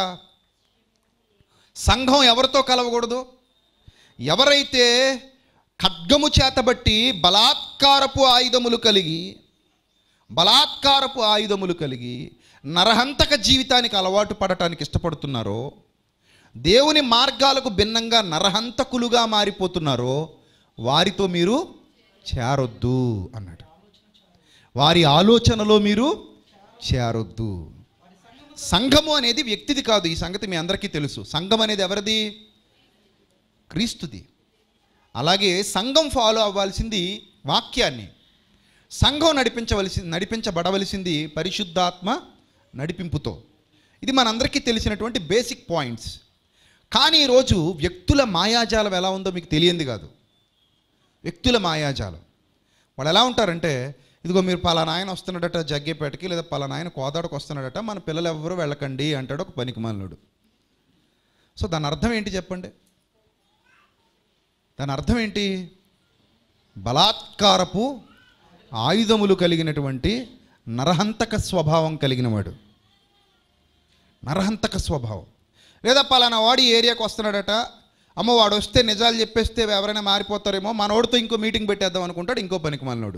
సంఘం ఎవరితో కలవకూడదు ఎవరైతే ఖడ్గము చేతబట్టి బలాత్కారపు ఆయుధములు కలిగి బలాత్కారపు ఆయుధములు కలిగి నరహంతక జీవితానికి అలవాటు పడటానికి ఇష్టపడుతున్నారో దేవుని మార్గాలకు భిన్నంగా నరహంతకులుగా మారిపోతున్నారో వారితో మీరు చేరొద్దు అన్నాడు వారి ఆలోచనలో మీరు చేరొద్దు సంఘము అనేది వ్యక్తిది కాదు ఈ సంగతి మీ అందరికీ తెలుసు సంఘం అనేది ఎవరిది క్రీస్తుది అలాగే సంఘం ఫాలో అవ్వాల్సింది వాక్యాన్ని సంఘం నడిపించవలసి నడిపించబడవలసింది పరిశుద్ధాత్మ నడిపింపుతో ఇది మనందరికీ తెలిసినటువంటి బేసిక్ పాయింట్స్ కానీ ఈరోజు వ్యక్తుల మాయాజాలం ఎలా ఉందో మీకు తెలియంది కాదు వ్యక్తుల మాయాజాలం వాళ్ళు ఎలా ఉంటారంటే ఇదిగో మీరు పలానా ఆయన వస్తున్నాడట జగ్గేపేటకి లేదా పలానా ఆయన కోదాడకు వస్తున్నాడట మన పిల్లలు ఎవరు వెళ్ళకండి అంటాడు ఒక పనికిమాలినోడు సో దాని అర్థం ఏంటి చెప్పండి దాని అర్థం ఏంటి బలాత్కారపు ఆయుధములు కలిగినటువంటి నరహంతక స్వభావం కలిగినవాడు నరహంతక స్వభావం లేదా పలానా వాడు ఈ ఏరియాకి వస్తున్నాడట అమ్మ వాడు వస్తే నిజాలు చెప్పేస్తే ఎవరైనా మారిపోతారేమో మనోడితో ఇంకో మీటింగ్ పెట్టేద్దాం అనుకుంటాడు ఇంకో పనికి మాలినోడు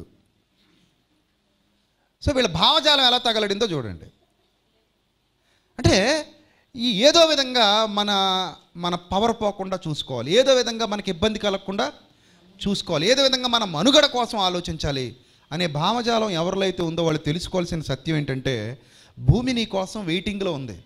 సో వీళ్ళ భావజాలం ఎలా తగలడిందో చూడండి అంటే ఈ ఏదో విధంగా మన మన పవర్ పోకుండా చూసుకోవాలి ఏదో విధంగా మనకి ఇబ్బంది కలగకుండా చూసుకోవాలి ఏదో విధంగా మన మనుగడ కోసం ఆలోచించాలి అనే భావజాలం ఎవరిలో అయితే ఉందో వాళ్ళు తెలుసుకోవాల్సిన సత్యం ఏంటంటే భూమి నీ కోసం వెయిటింగ్లో ఉంది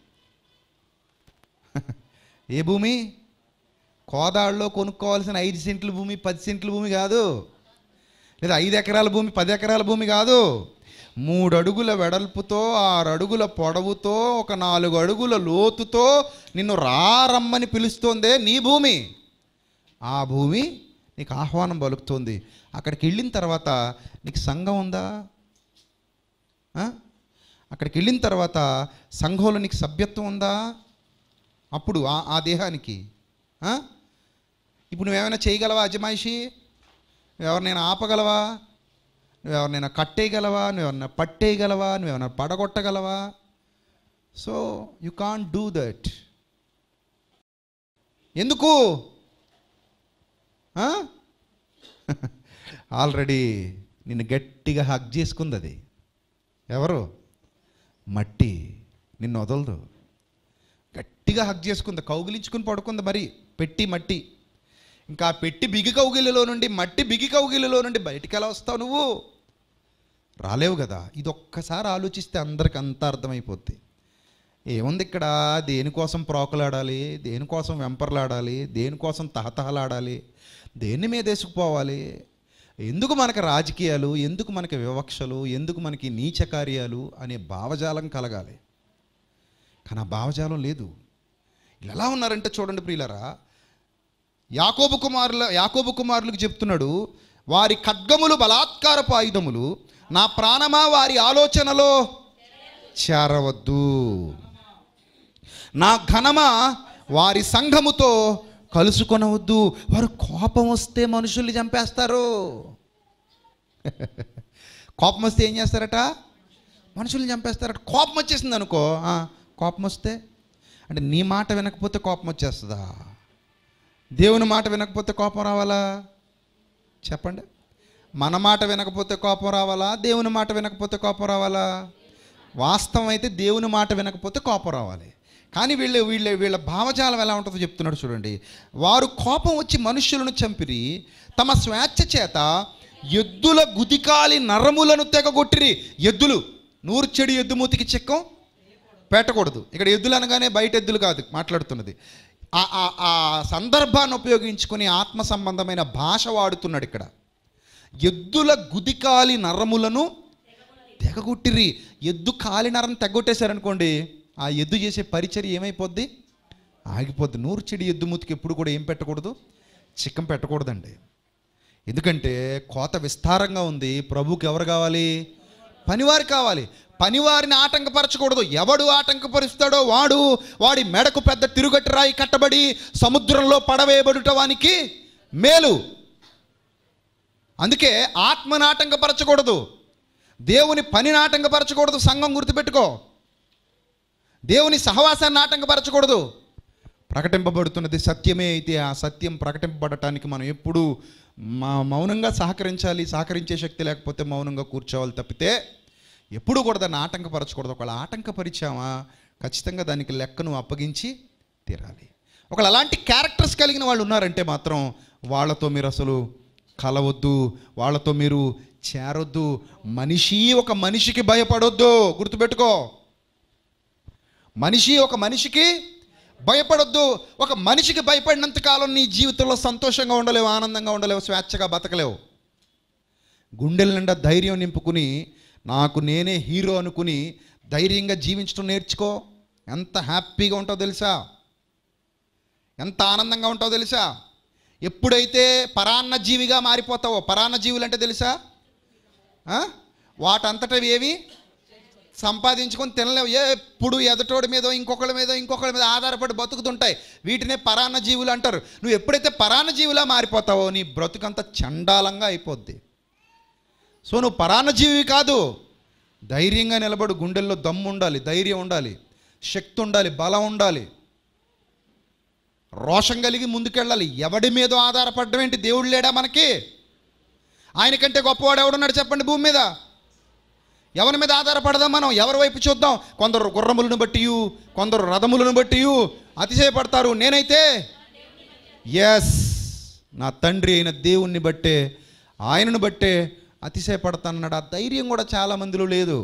ఏ భూమి కోదాడులో కొనుక్కోవాల్సిన ఐదు సెంట్ల భూమి పది సెంట్ల భూమి కాదు లేదా ఐదు ఎకరాల భూమి పది ఎకరాల భూమి కాదు మూడు అడుగుల వెడల్పుతో ఆరు అడుగుల పొడవుతో ఒక నాలుగు అడుగుల లోతుతో నిన్ను రారమ్మని పిలుస్తోందే నీ భూమి ఆ భూమి నీకు ఆహ్వానం పలుకుతోంది అక్కడికి వెళ్ళిన తర్వాత నీకు సంఘం ఉందా ఆ? అక్కడికి వెళ్ళిన తర్వాత సంఘంలో నీకు సభ్యత్వం ఉందా అప్పుడు ఆ ఆ దేహానికి ఆ? ఇప్పుడు నువ్వేమైనా చేయగలవా అజమాయిషి నువ్వెవరినైనా ఆపగలవా నువ్వెవరినైనా కట్టేయగలవా నువ్వెవరైనా పట్టేయగలవా నువ్వేమైనా పడగొట్టగలవా so you can't do that ఎందుకు ఆల్రెడీ నిన్ను గట్టిగా హగ్ చేసుకుంది అది ఎవరు మట్టి నిన్ను వదలదు గట్టిగా హగ్ చేసుకుంది కౌగిలించుకుని పడుకుంది మరి పెట్టి మట్టి ఇంకా ఆ పెట్టి బిగి కౌగిలిలో నుండి మట్టి బిగి కౌగిలిలో నుండి బయటికి ఎలా వస్తావు నువ్వు రాలేవు కదా ఇది ఒక్కసారి ఆలోచిస్తే అందరికి అంత అర్థమైపోద్ది ఏముంది ఇక్కడ దేనికోసం ప్రోకలాడాలి దేనికోసం వెంపర్లాడాలి దేనికోసం తహతహలాడాలి దేన్ని మీద వేసుకుపోవాలి ఎందుకు మనకి రాజకీయాలు ఎందుకు మనకి వివక్షలు ఎందుకు మనకి నీచ కార్యాలు అనే భావజాలం కలగాలి కానీ ఆ భావజాలం లేదు వీళ్ళు ఎలా ఉన్నారంటే చూడండి ప్రియులరా యాకోబు కుమారుల యాకోబు కుమారులకు చెప్తున్నాడు వారి ఖడ్గములు బలాత్కారపు ఆయుధములు నా ప్రాణమా వారి ఆలోచనలో చేరవద్దు నా ఘనమా వారి సంఘముతో కలుసుకొనవద్దు వారు కోపం వస్తే మనుషుల్ని చంపేస్తారు కోపం వస్తే ఏం చేస్తారట మనుషుల్ని చంపేస్తారట కోపం వచ్చేసింది అనుకో ఆ, కోపం వస్తే అంటే నీ మాట వినకపోతే కోపం వచ్చేస్తుందా దేవుని మాట వినకపోతే కోపం రావాలా చెప్పండి మన మాట వినకపోతే కోపం రావాలా దేవుని మాట వినకపోతే కోపం రావాలా వాస్తవం అయితే దేవుని మాట వినకపోతే కోపం రావాలి కానీ వీళ్ళు వీళ్ళ వీళ్ళ భావజాలం ఎలా ఉంటుందో చెప్తున్నాడు చూడండి వారు కోపం వచ్చి మనుష్యులను చంపిరి తమ స్వేచ్ఛ చేత ఎద్దుల గుదికాలి నరములను తెగగొట్టిరి ఎద్దులు నూరు చెడు ఎద్దు మూతికి చిక్కం పెట్టకూడదు ఇక్కడ ఎద్దులు అనగానే బయట ఎద్దులు కాదు మాట్లాడుతున్నది ఆ- ఆ- ఆ సందర్భాన్ని ఉపయోగించుకొని ఆత్మ సంబంధమైన భాష వాడుతున్నాడు ఇక్కడ ఎద్దుల గుదికాలి నరములను తెగగొట్టిరి ఎద్దు కాలి నరం తెగొట్టేశారనుకోండి ఆ ఎద్దు చేసే పరిచర్య ఏమైపోద్ది ఆగిపోద్ది నూరు చెడి ఎద్దు మూతికి ఎప్పుడు కూడా ఏం పెట్టకూడదు చిక్కం పెట్టకూడదండి ఎందుకంటే కోత విస్తారంగా ఉంది ప్రభువుకి ఎవరు కావాలి పనివారు కావాలి పనివారిని ఆటంకపరచకూడదు ఎవడు ఆటంకపరుస్తాడో వాడు వాడి మెడకు పెద్ద తిరుగట్టి రాయి కట్టబడి సముద్రంలో పడవేయబడుట వానికి మేలు అందుకే ఆత్మని ఆటంకపరచకూడదు దేవుని పనిని ఆటంకపరచకూడదు సంఘం గుర్తుపెట్టుకో దేవుని సహవాసాన్ని ఆటంకపరచకూడదు ప్రకటింపబడుతున్నది సత్యమే అయితే ఆ సత్యం ప్రకటింపబడటానికి మనం ఎప్పుడూ మా మౌనంగా సహకరించాలి సహకరించే శక్తి లేకపోతే మౌనంగా కూర్చోవాలి తప్పితే ఎప్పుడు కూడా దాన్ని ఆటంకపరచకూడదు ఒకవేళ ఆటంకపరిచామా ఖచ్చితంగా దానికి లెక్కను అప్పగించి తీరాలి ఒకవేళ అలాంటి క్యారెక్టర్స్ కలిగిన వాళ్ళు ఉన్నారంటే మాత్రం వాళ్ళతో మీరు అసలు కలవద్దు వాళ్ళతో మీరు చేరొద్దు మనిషి ఒక మనిషికి భయపడొద్దు గుర్తుపెట్టుకో మనిషి ఒక మనిషికి భయపడొద్దు ఒక మనిషికి భయపడినంత కాలం నీ జీవితంలో సంతోషంగా ఉండలేవు ఆనందంగా ఉండలేవు స్వేచ్ఛగా బతకలేవు గుండెల నిండా ధైర్యం నింపుకుని నాకు నేనే హీరో అనుకుని ధైర్యంగా జీవించడం నేర్చుకో ఎంత హ్యాపీగా ఉంటావు తెలుసా ఎంత ఆనందంగా ఉంటావు తెలుసా ఎప్పుడైతే పరాన్న జీవిగా మారిపోతావో పరాన్న జీవులు అంటే తెలుసా ఆ? వాటంతటవి ఏవి సంపాదించుకొని తినలేవు ఎప్పుడు ఎదటోడి మీదో ఇంకొకళ్ళ మీద ఇంకొకళ్ళ మీద ఆధారపడి బతుకుతుంటాయి వీటినే పరాన్న జీవులు అంటారు నువ్వు ఎప్పుడైతే పరాన్న జీవులా మారిపోతావో నీ బ్రతుకంత చండాలంగా అయిపోద్ది సో నువ్వు పరాన్న జీవి కాదు ధైర్యంగా నిలబడు గుండెల్లో దమ్ము ఉండాలి ధైర్యం ఉండాలి శక్తి ఉండాలి బలం ఉండాలి రోషం కలిగి ముందుకెళ్ళాలి ఎవడి మీద ఆధారపడడం ఏంటి దేవుడు లేడా మనకి ఆయన కంటే గొప్పవాడు ఎవడున్నాడు చెప్పండి భూమి మీద ఎవరి మీద ఆధారపడదాం మనం ఎవరి వైపు చూద్దాం కొందరు గుర్రములను బట్టి కొందరు రథములను బట్టి అతిశయపడతారు నేనైతే ఎస్ నా తండ్రి అయిన దేవుణ్ణి బట్టే ఆయనను బట్టే అతిశయపడతానన్నాడు ఆ ధైర్యం కూడా చాలా మందిలో లేదు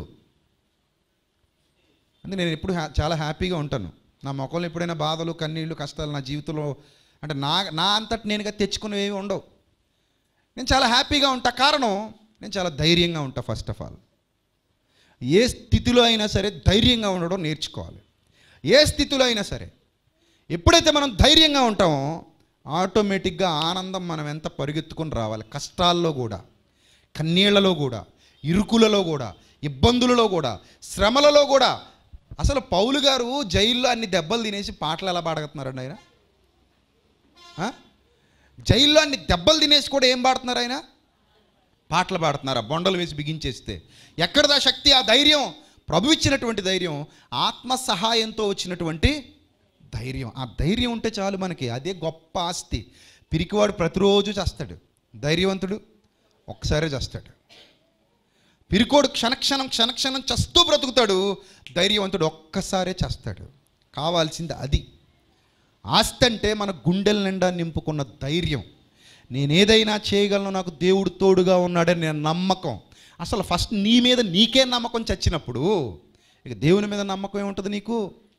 అంటే నేను ఎప్పుడు హ్యా చాలా హ్యాపీగా ఉంటాను నా ముఖంలో ఎప్పుడైనా బాధలు కన్నీళ్ళు కష్టాలు నా జీవితంలో అంటే నా నా అంతటి నేనుగా తెచ్చుకునేవి ఏమి ఉండవు నేను చాలా హ్యాపీగా ఉంటా కారణం నేను చాలా ధైర్యంగా ఉంటా ఫస్ట్ ఆఫ్ ఆల్ ఏ స్థితిలో అయినా సరే ధైర్యంగా ఉండడం నేర్చుకోవాలి ఏ స్థితిలో అయినా సరే ఎప్పుడైతే మనం ధైర్యంగా ఉంటామో ఆటోమేటిక్గా ఆనందం మనం ఎంత పరిగెత్తుకొని రావాలి కష్టాల్లో కూడా కన్నీళ్లలో కూడా ఇరుకులలో కూడా ఇబ్బందులలో కూడా శ్రమలలో కూడా అసలు పౌలు గారు జైల్లో అన్ని దెబ్బలు తినేసి పాటలు ఎలా పాడగలుగుతున్నారండి ఆయన ఆ? జైల్లో అన్ని దెబ్బలు తినేసి కూడా ఏం పాడుతున్నారు ఆయన పాటలు పాడుతున్నారు ఆ బొండలు వేసి బిగించేస్తే ఎక్కడదా శక్తి ఆ ధైర్యం ప్రభు ఇచ్చినటువంటి ధైర్యం ఆత్మ సహాయంతో వచ్చినటువంటి ధైర్యం ఆ ధైర్యం ఉంటే చాలు మనకి అదే గొప్ప ఆస్తి పిరికివాడు ప్రతిరోజు చేస్తాడు ధైర్యవంతుడు ఒక్కసారే చేస్తాడు పిరికోడు క్షణక్షణం క్షణక్షణం చస్తూ బ్రతుకుతాడు ధైర్యవంతుడు ఒక్కసారే చేస్తాడు కావాల్సింది అది ఆస్తి అంటే మన గుండెల నిండా నింపుకున్న ధైర్యం నేనేదైనా చేయగలను నాకు దేవుడు తోడుగా ఉన్నాడని నేను నమ్మకం అసలు ఫస్ట్ నీ మీద నీకే నమ్మకం చచ్చినప్పుడు ఇక దేవుని మీద నమ్మకం ఏముంటుంది నీకు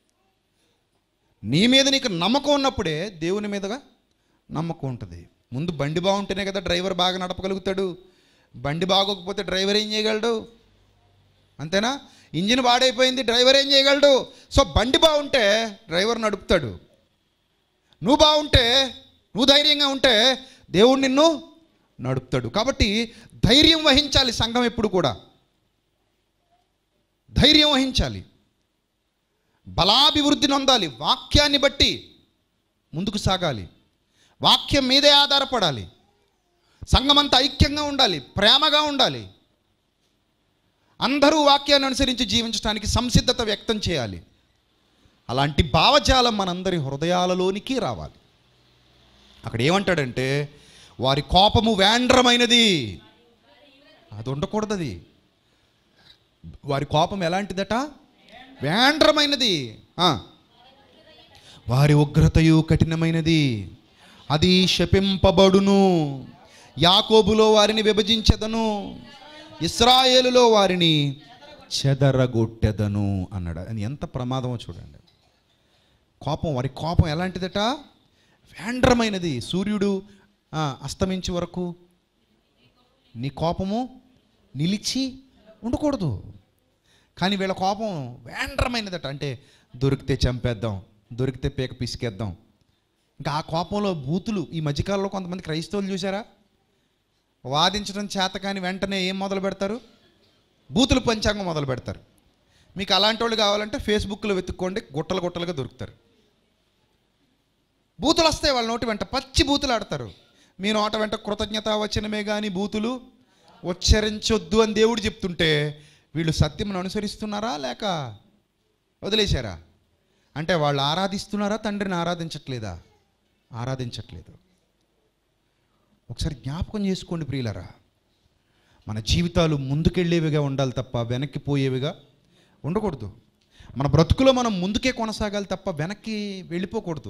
నీ మీద నీకు నమ్మకం ఉన్నప్పుడే దేవుని మీదగా నమ్మకం ఉంటుంది ముందు బండి బాగుంటేనే కదా డ్రైవర్ బాగా నడపగలుగుతాడు బండి బాగోకపోతే డ్రైవర్ ఏం చేయగలడు అంతేనా ఇంజిన్ పాడైపోయింది డ్రైవర్ ఏం చేయగలడు సో బండి బాగుంటే డ్రైవర్ నడుపుతాడు నువ్వు బాగుంటే నువ్వు ధైర్యంగా ఉంటే దేవుడు నిన్ను నడుపుతాడు కాబట్టి ధైర్యం వహించాలి సంఘం ఎప్పుడు కూడా ధైర్యం వహించాలి బలాభివృద్ధి నొందాలి వాక్యాన్ని బట్టి ముందుకు సాగాలి వాక్యం మీదే ఆధారపడాలి సంఘమంతా ఐక్యంగా ఉండాలి ప్రేమగా ఉండాలి అందరూ వాక్యాన్ని అనుసరించి జీవించడానికి సంసిద్ధత వ్యక్తం చేయాలి అలాంటి భావజాలం మనందరి హృదయాలలోనికి రావాలి అక్కడ ఏమంటాడంటే వారి కోపము వేండ్రమైనది అది ఉండకూడదు అది వారి కోపం ఎలాంటిదట వేండ్రమైనది ఆ. వారి ఉగ్రతయు కఠినమైనది అది శపింపబడును యాకోబులో వారిని విభజించదను ఇస్రాయేలులో వారిని చెదరగొట్టెదను అన్నాడు అని ఎంత ప్రమాదమో చూడండి కోపం వారి కోపం ఎలాంటిదట వేండ్రమైనది సూర్యుడు ఆ, అస్తమించే వరకు నీ కోపము నిలిచి ఉండకూడదు కానీ వీళ్ళ కోపం వేండ్రమైనదట అంటే దొరికితే చంపేద్దాం దొరికితే పీక పిసికేద్దాం ఇంకా ఆ కోపంలో బూతులు ఈ మధ్యకాలంలో కొంతమంది క్రైస్తవులు చూసారా వాదించడం చేత కానీ వెంటనే ఏం మొదలు పెడతారు బూతులు పంచాంగం మొదలు పెడతారు మీకు అలాంటి వాళ్ళు కావాలంటే ఫేస్బుక్లో వెతుక్కోండి గుట్టలు గుట్టలుగా దొరుకుతారు బూతులు వస్తాయి వాళ్ళ నోటి వెంట పచ్చి బూతులు ఆడతారు మీ నోట వెంట కృతజ్ఞత వచనమే కానీ బూతులు ఉచ్చరించొద్దు అని దేవుడు చెప్తుంటే వీళ్ళు సత్యమును అనుసరిస్తున్నారా లేక వదిలేశారా అంటే వాళ్ళు ఆరాధిస్తున్నారా తండ్రిని ఆరాధించట్లేదా ఆరాధించట్లేదు ఒకసారి జ్ఞాపకం చేసుకోండి ప్రియులరా మన జీవితాలు ముందుకెళ్ళేవిగా ఉండాలి తప్ప వెనక్కి పోయేవిగా ఉండకూడదు మన బ్రతుకులో మనం ముందుకే కొనసాగాలి తప్ప వెనక్కి వెళ్ళిపోకూడదు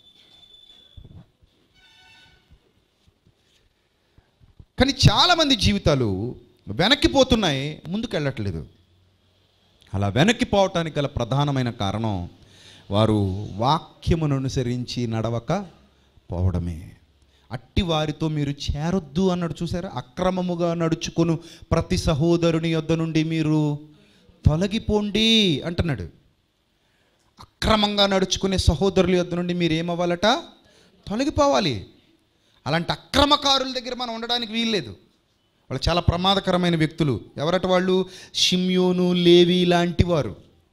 కానీ చాలామంది జీవితాలు వెనక్కి పోతున్నాయి ముందుకు వెళ్ళట్లేదు అలా వెనక్కి పోవటానికి గల ప్రధానమైన కారణం వారు వాక్యమును అనుసరించి నడవక పోవడమే అట్టి వారితో మీరు చేరొద్దు అన్నాడు చూసారా అక్రమముగా నడుచుకొను ప్రతి సహోదరుని యొద్ద నుండి మీరు తొలగిపోండి అంటున్నాడు అక్రమంగా నడుచుకునే సహోదరుల యొద్ద నుండి మీరు ఏమవ్వాలట తొలగిపోవాలి అలాంటి అక్రమకారుల దగ్గర మనం ఉండడానికి వీల్లేదు వాళ్ళు చాలా ప్రమాదకరమైన వ్యక్తులు ఎవరట వాళ్ళు షిమ్యోను లేవి లాంటి వారు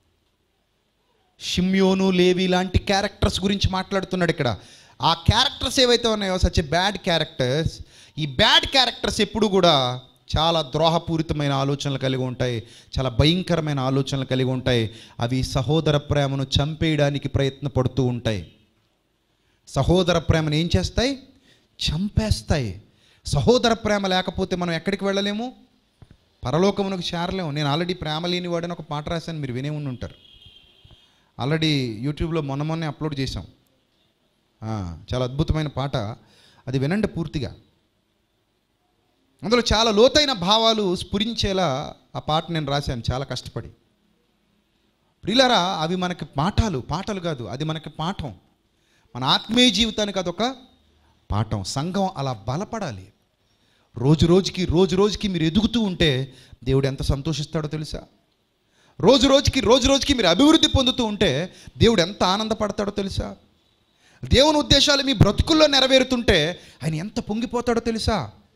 షిమ్యోను లేవి లాంటి క్యారెక్టర్స్ గురించి మాట్లాడుతున్నాడు ఇక్కడ ఆ క్యారెక్టర్స్ ఏవైతే ఉన్నాయో సచ్ బ్యాడ్ క్యారెక్టర్స్ ఈ బ్యాడ్ క్యారెక్టర్స్ ఎప్పుడు కూడా చాలా ద్రోహపూరితమైన ఆలోచనలు కలిగి ఉంటాయి చాలా భయంకరమైన ఆలోచనలు కలిగి ఉంటాయి అవి సహోదర ప్రేమను చంపేయడానికి ప్రయత్నపడుతూ ఉంటాయి సహోదర ప్రేమను ఏం చేస్తాయి చంపేస్తాయి సహోదర ప్రేమ లేకపోతే మనం ఎక్కడికి వెళ్ళలేము పరలోకమునకు చేరలేము నేను ఆల్రెడీ ప్రేమ లేని వాడని ఒక పాట రాశాను మీరు వినే ఉండి ఉంటారు ఆల్రెడీ యూట్యూబ్లో మొన్న మొన్నే అప్లోడ్ చేశాం ఆ, చాలా అద్భుతమైన పాట అది వినండి పూర్తిగా అందులో చాలా లోతైన భావాలు స్ఫురించేలా ఆ పాట నేను రాశాను చాలా కష్టపడి ప్రియులారా అవి మనకి పాఠాలు పాటలు కాదు అది మనకి పాఠం మన ఆత్మీయ జీవితానికి అదొక పాఠం సంఘం అలా బలపడాలి రోజు రోజుకి రోజు రోజుకి మీరు ఎదుగుతూ ఉంటే దేవుడు ఎంత సంతోషిస్తాడో తెలుసా రోజు రోజుకి రోజు రోజుకి మీరు అభివృద్ధి పొందుతూ ఉంటే దేవుడు ఎంత ఆనందపడతాడో తెలుసా దేవుని ఉద్దేశాలు మీ బ్రతుకుల్లో నెరవేరుతుంటే ఆయన ఎంత పొంగిపోతాడో తెలుసా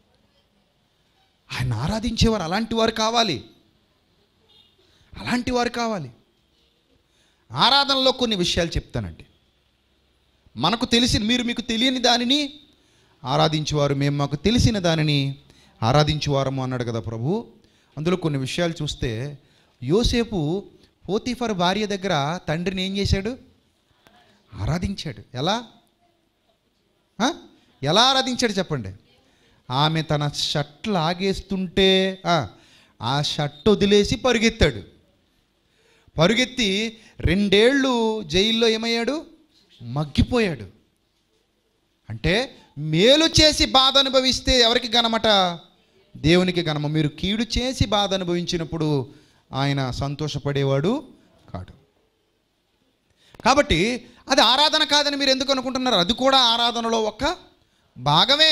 ఆయన ఆరాధించేవారు అలాంటి వారు కావాలి అలాంటి వారు కావాలి ఆరాధనలో కొన్ని విషయాలు చెప్తానండి మనకు తెలిసి మీరు మీకు తెలియని దానిని ఆరాధించేవారు మేము మాకు తెలిసిన దానిని ఆరాధించేవారము అన్నాడు కదా ప్రభు అందులో కొన్ని విషయాలు చూస్తే యోసేపు పోతీఫర్ భార్య దగ్గర తండ్రిని ఏం చేశాడు ఆరాధించాడు ఎలా ఆ? ఎలా ఆరాధించాడు చెప్పండి ఆమె తన షర్ట్ లాగేస్తుంటే ఆ, ఆ షర్ట్ వదిలేసి పరుగెత్తాడు పరుగెత్తి రెండేళ్ళు జైల్లో ఏమయ్యాడు మగ్గిపోయాడు అంటే మేలు చేసి బాధ అనుభవిస్తే ఎవరికి ఘనమట దేవునికి ఘనమ మీరు కీడు చేసి బాధ అనుభవించినప్పుడు ఆయన సంతోషపడేవాడు కాడు కాబట్టి అది ఆరాధన కాదని మీరు ఎందుకు అనుకుంటున్నారు అది కూడా ఆరాధనలో ఒక భాగమే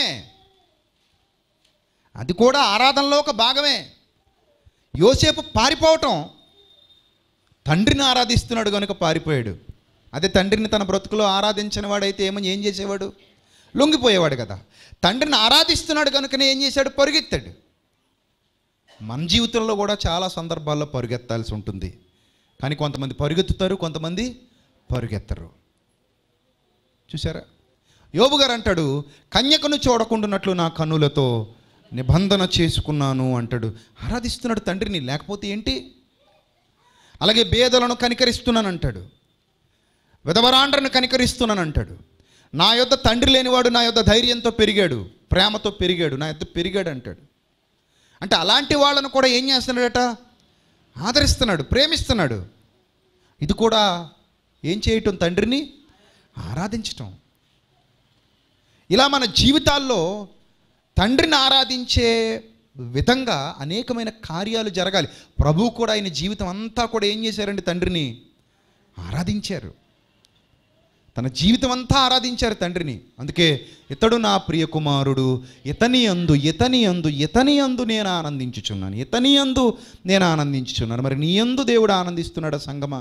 అది కూడా ఆరాధనలో ఒక భాగమే యోసేపు పారిపోవటం తండ్రిని ఆరాధిస్తున్నాడు కనుక పారిపోయాడు అదే తండ్రిని తన బ్రతుకులో ఆరాధించిన వాడైతే ఏమని ఏం చేసేవాడు లొంగిపోయేవాడు కదా తండ్రిని ఆరాధిస్తున్నాడు కనుకనే ఏం చేశాడు పరుగెత్తాడు మన జీవితంలో కూడా చాలా సందర్భాల్లో పరుగెత్తాల్సి ఉంటుంది కానీ కొంతమంది పరుగెత్తుతారు కొంతమంది పరుగెత్తరు చూసారా యోబు గారు అంటాడు కన్యకను చూడకుండానట్లు నా కన్నులతో నిబంధన చేసుకున్నాను అంటాడు ఆరాధిస్తున్నాడు తండ్రిని లేకపోతే ఏంటి అలాగే బేదలను కనికరిస్తున్నాను అంటాడు విధవరాండ్రను కనికరిస్తున్నాను అంటాడు నా యొద్ద తండ్రి లేనివాడు నా యొద్ద ధైర్యంతో పెరిగాడు ప్రేమతో పెరిగాడు నా యొద్ద పెరిగాడు అంటాడు అంటే అలాంటి వాళ్ళను కూడా ఏం చేస్తున్నాడట ఆదరిస్తున్నాడు ప్రేమిస్తున్నాడు ఇది కూడా ఏం చేయటం తండ్రిని ఆరాధించటం ఇలా మన జీవితాల్లో తండ్రిని ఆరాధించే విధంగా అనేకమైన కార్యాలు జరగాలి ప్రభువు కూడా ఆయన జీవితం అంతా కూడా ఏం చేశారండి తండ్రిని ఆరాధించారు తన జీవితం అంతా ఆరాధించారు తండ్రిని అందుకే ఇతడు నా ప్రియ కుమారుడు ఇతని అందు ఇతని అందు ఇతని అందు నేను ఆనందించుచున్నాను ఇతని అందు నేను ఆనందించుచున్నాను మరి నీ అందు దేవుడు ఆనందిస్తున్నాడా సంగమా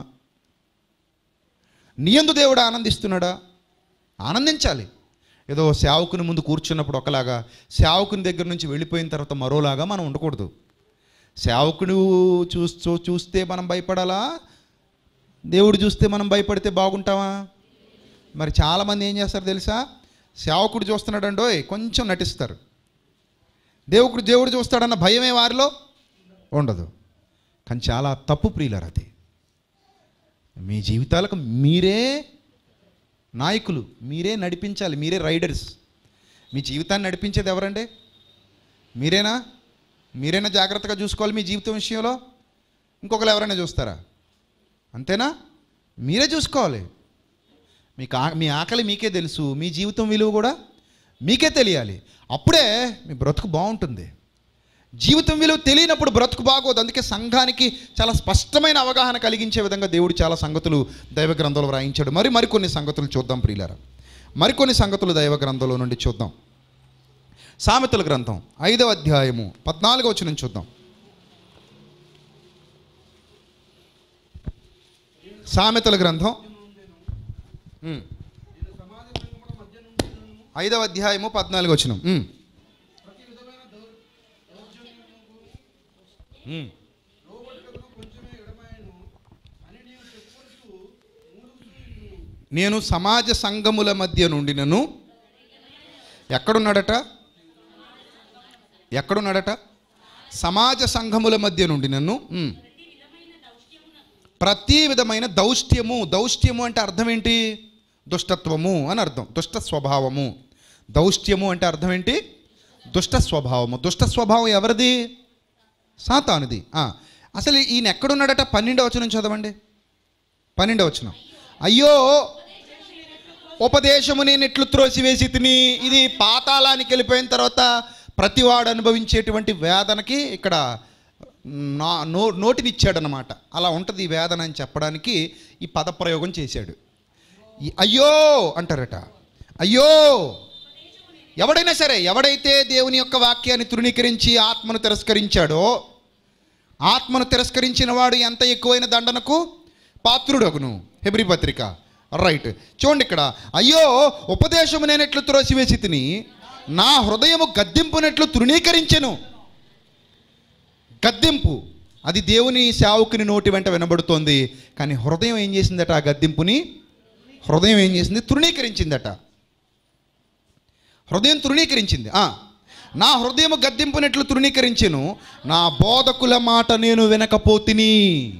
నీ అందు దేవుడు ఆనందిస్తున్నాడా ఆనందించాలి ఏదో సేవకుని ముందు కూర్చున్నప్పుడు ఒకలాగా సేవకుని దగ్గర నుంచి వెళ్ళిపోయిన తర్వాత మరోలాగా మనం ఉండకూడదు సేవకుడు చూస్తూ చూస్తే మనం భయపడాలా దేవుడు చూస్తే మనం భయపడితే బాగుంటామా మరి చాలామంది ఏం చేస్తారు తెలుసా సేవకుడు చూస్తున్నాడండోయ్ కొంచెం నటిస్తారు దేవుడు దేవుడు చూస్తాడన్న భయమే వారిలో ఉండదు కానీ చాలా తప్పు ప్రియులరు అది మీ జీవితాలకు మీరే నాయకులు మీరే నడిపించాలి మీరే రైడర్స్ మీ జీవితాన్ని నడిపించేది ఎవరండి మీరేనా మీరైనా జాగ్రత్తగా చూసుకోవాలి మీ జీవితం విషయంలో ఇంకొకరు ఎవరైనా చూస్తారా అంతేనా మీరే చూసుకోవాలి మీకు ఆ మీ ఆకలి మీకే తెలుసు మీ జీవితం విలువ కూడా మీకే తెలియాలి అప్పుడే మీ బ్రతుకు బాగుంటుంది జీవితం విలువ తెలియనప్పుడు బ్రతుకు బాగోదు అందుకే సంఘానికి చాలా స్పష్టమైన అవగాహన కలిగించే విధంగా దేవుడు చాలా సంగతులు దైవ గ్రంథంలో వ్రాయించాడు మరి మరికొన్ని సంగతులు చూద్దాం ప్రియులారా మరికొన్ని సంగతులు దైవ గ్రంథంలో నుండి చూద్దాం సామెతల గ్రంథం ఐదవ అధ్యాయము పద్నాలుగో వచ్చిన చూద్దాం సామెతల గ్రంథం ఉమ్. ఐదవ అధ్యాయము పద్నాలుగు వచ్చిన నేను సమాజ సంఘముల మధ్య నుండినను ఎక్కడున్నాడట ఎక్కడున్నాడట సమాజ సంఘముల మధ్య నుండి నన్ను ఉమ్. ప్రతి విధమైన దౌష్ట్యము దౌష్ట్యము అంటే అర్థం ఏంటి దుష్టత్వము అని అర్థం దుష్ట స్వభావము దౌష్ట్యము అంటే అర్థం ఏంటి దుష్ట స్వభావము దుష్ట స్వభావం ఎవరిది సాతానుది ఆ, అసలు ఈయన ఎక్కడున్నాడట పన్నెండవ వచనం చదవండి పన్నెండవ వచనం అయ్యో ఉపదేశము నేను ఎట్లు త్రోసివేసి తిని ఇది పాతాళానికి వెళ్ళిపోయిన తర్వాత ప్రతివాడు అనుభవించేటువంటి వేదనకి ఇక్కడ నా నో నోటినిచ్చాడనమాట అలా ఉంటుంది ఈ వేదన అని చెప్పడానికి ఈ పదప్రయోగం చేశాడు ఈ అయ్యో అంటారట అయ్యో ఎవడైనా సరే ఎవడైతే దేవుని యొక్క వాక్యాన్ని తృణీకరించి ఆత్మను తిరస్కరించాడో ఆత్మను తిరస్కరించిన వాడు ఎంత ఎక్కువైన దండనకు పాత్రుడగును హెబ్రి పత్రిక రైట్ చూడండి ఇక్కడ అయ్యో ఉపదేశము నేను ఎట్లు త్రోసివేసి తిని నా హృదయము గద్దింపునట్లు తృణీకరించెను గద్దింపు అది దేవుని సేవకుని నోటి వెంట వినబడుతోంది కానీ హృదయం ఏం చేసిందట ఆ గద్దింపుని హృదయం ఏం చేసింది తృణీకరించిందట హృదయం తృణీకరించింది ఆ, నా హృదయం గద్దింపునట్లు తృణీకరించెను నా బోధకుల మాట నేను వినకపోతిని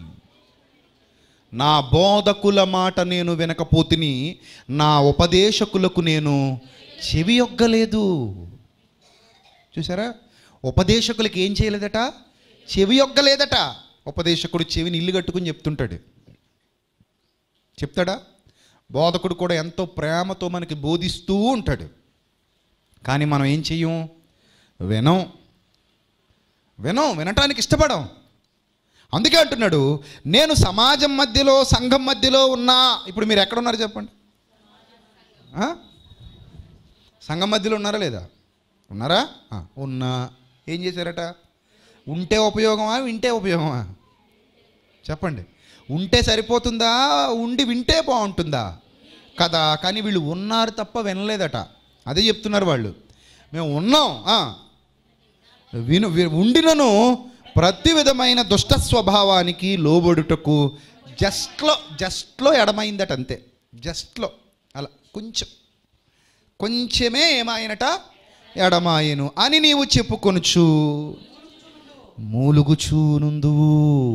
నా బోధకుల మాట నేను వినకపోతిని నా ఉపదేశకులకు నేను చెవి ఒగ్గలేదు చూసారా ఉపదేశకులకి ఏం చేయలేదట చెవి ఒగ్గలేదట ఉపదేశకుడు చెవిని ఇల్లు కట్టుకుని చెప్తుంటాడు చెప్తాడా బోధకుడు కూడా ఎంతో ప్రేమతో మనకి బోధిస్తూ ఉంటాడు కానీ మనం ఏం చెయ్యం వినం వినం వినటానికి ఇష్టపడం అందుకే అంటున్నాడు నేను సమాజం మధ్యలో సంఘం మధ్యలో ఉన్నా ఇప్పుడు మీరు ఎక్కడ ఉన్నారు చెప్పండి ఆ? సంఘం మధ్యలో ఉన్నారా లేదా ఉన్నారా ఆ, ఉన్నా ఏం చేశారట ఉంటే ఉపయోగమా వింటే ఉపయోగమా చెప్పండి ఉంటే సరిపోతుందా ఉండి వింటే బాగుంటుందా కదా కానీ వీళ్ళు ఉన్నారు తప్ప వినలేదట అదే చెప్తున్నారు వాళ్ళు మేము ఉన్నాం ఆ. విను వి- ఉండినను ప్రతి విధమైన దుష్ట స్వభావానికి లోబడుటకు జస్ట్లో జస్ట్లో ఎడమైందట అంతే జస్ట్లో అలా కొంచెం కొంచెమే ఏమాయనట ఎడమాయను అని నీవు చెప్పుకొనుచు మూలుగుచూనుందువు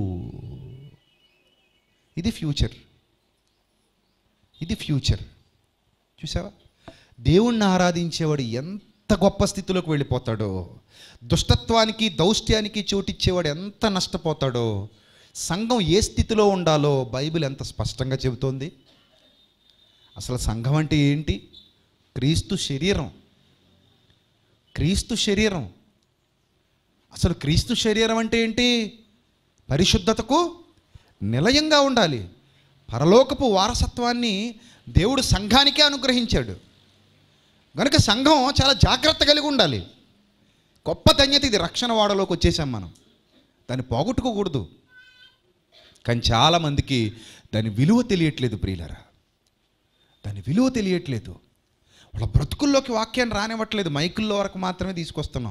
ఇది ఫ్యూచర్ ఇది ఫ్యూచర్ చూసావా దేవుణ్ణి ఆరాధించేవాడు ఎంత గొప్ప స్థితిలోకి వెళ్ళిపోతాడో దుష్టత్వానికి దౌష్ట్యానికి చోటిచ్చేవాడు ఎంత నష్టపోతాడో సంఘం ఏ స్థితిలో ఉండాలో బైబిల్ ఎంత స్పష్టంగా చెబుతోంది అసలు సంఘం అంటే ఏంటి క్రీస్తు శరీరం క్రీస్తు శరీరం అసలు క్రీస్తు శరీరం అంటే ఏంటి పరిశుద్ధతకు నిలయంగా ఉండాలి పరలోకపు వారసత్వాన్ని దేవుడు సంఘానికే అనుగ్రహించాడు కనుక సంఘం చాలా జాగ్రత్త కలిగి ఉండాలి గొప్ప ధన్యత ఇది రక్షణ వాడలోకి వచ్చేసాం మనం దాన్ని పోగొట్టుకోకూడదు కానీ చాలామందికి దాని విలువ తెలియట్లేదు ప్రియులరా దాని విలువ తెలియట్లేదు వాళ్ళ బ్రతుకుల్లోకి వాక్యాన్ని రానివ్వట్లేదు మైకుల్లో వరకు మాత్రమే తీసుకొస్తున్నాం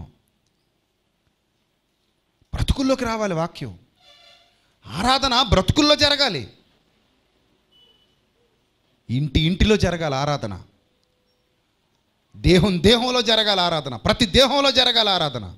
బ్రతుకుల్లోకి రావాలి వాక్యం ఆరాధన బ్రతుకుల్లో జరగాలి ఇంటి ఇంటిలో జరగాలి ఆరాధన దేహం దేహంలో జరగాలి ఆరాధన ప్రతి దేహంలో జరగాలి ఆరాధన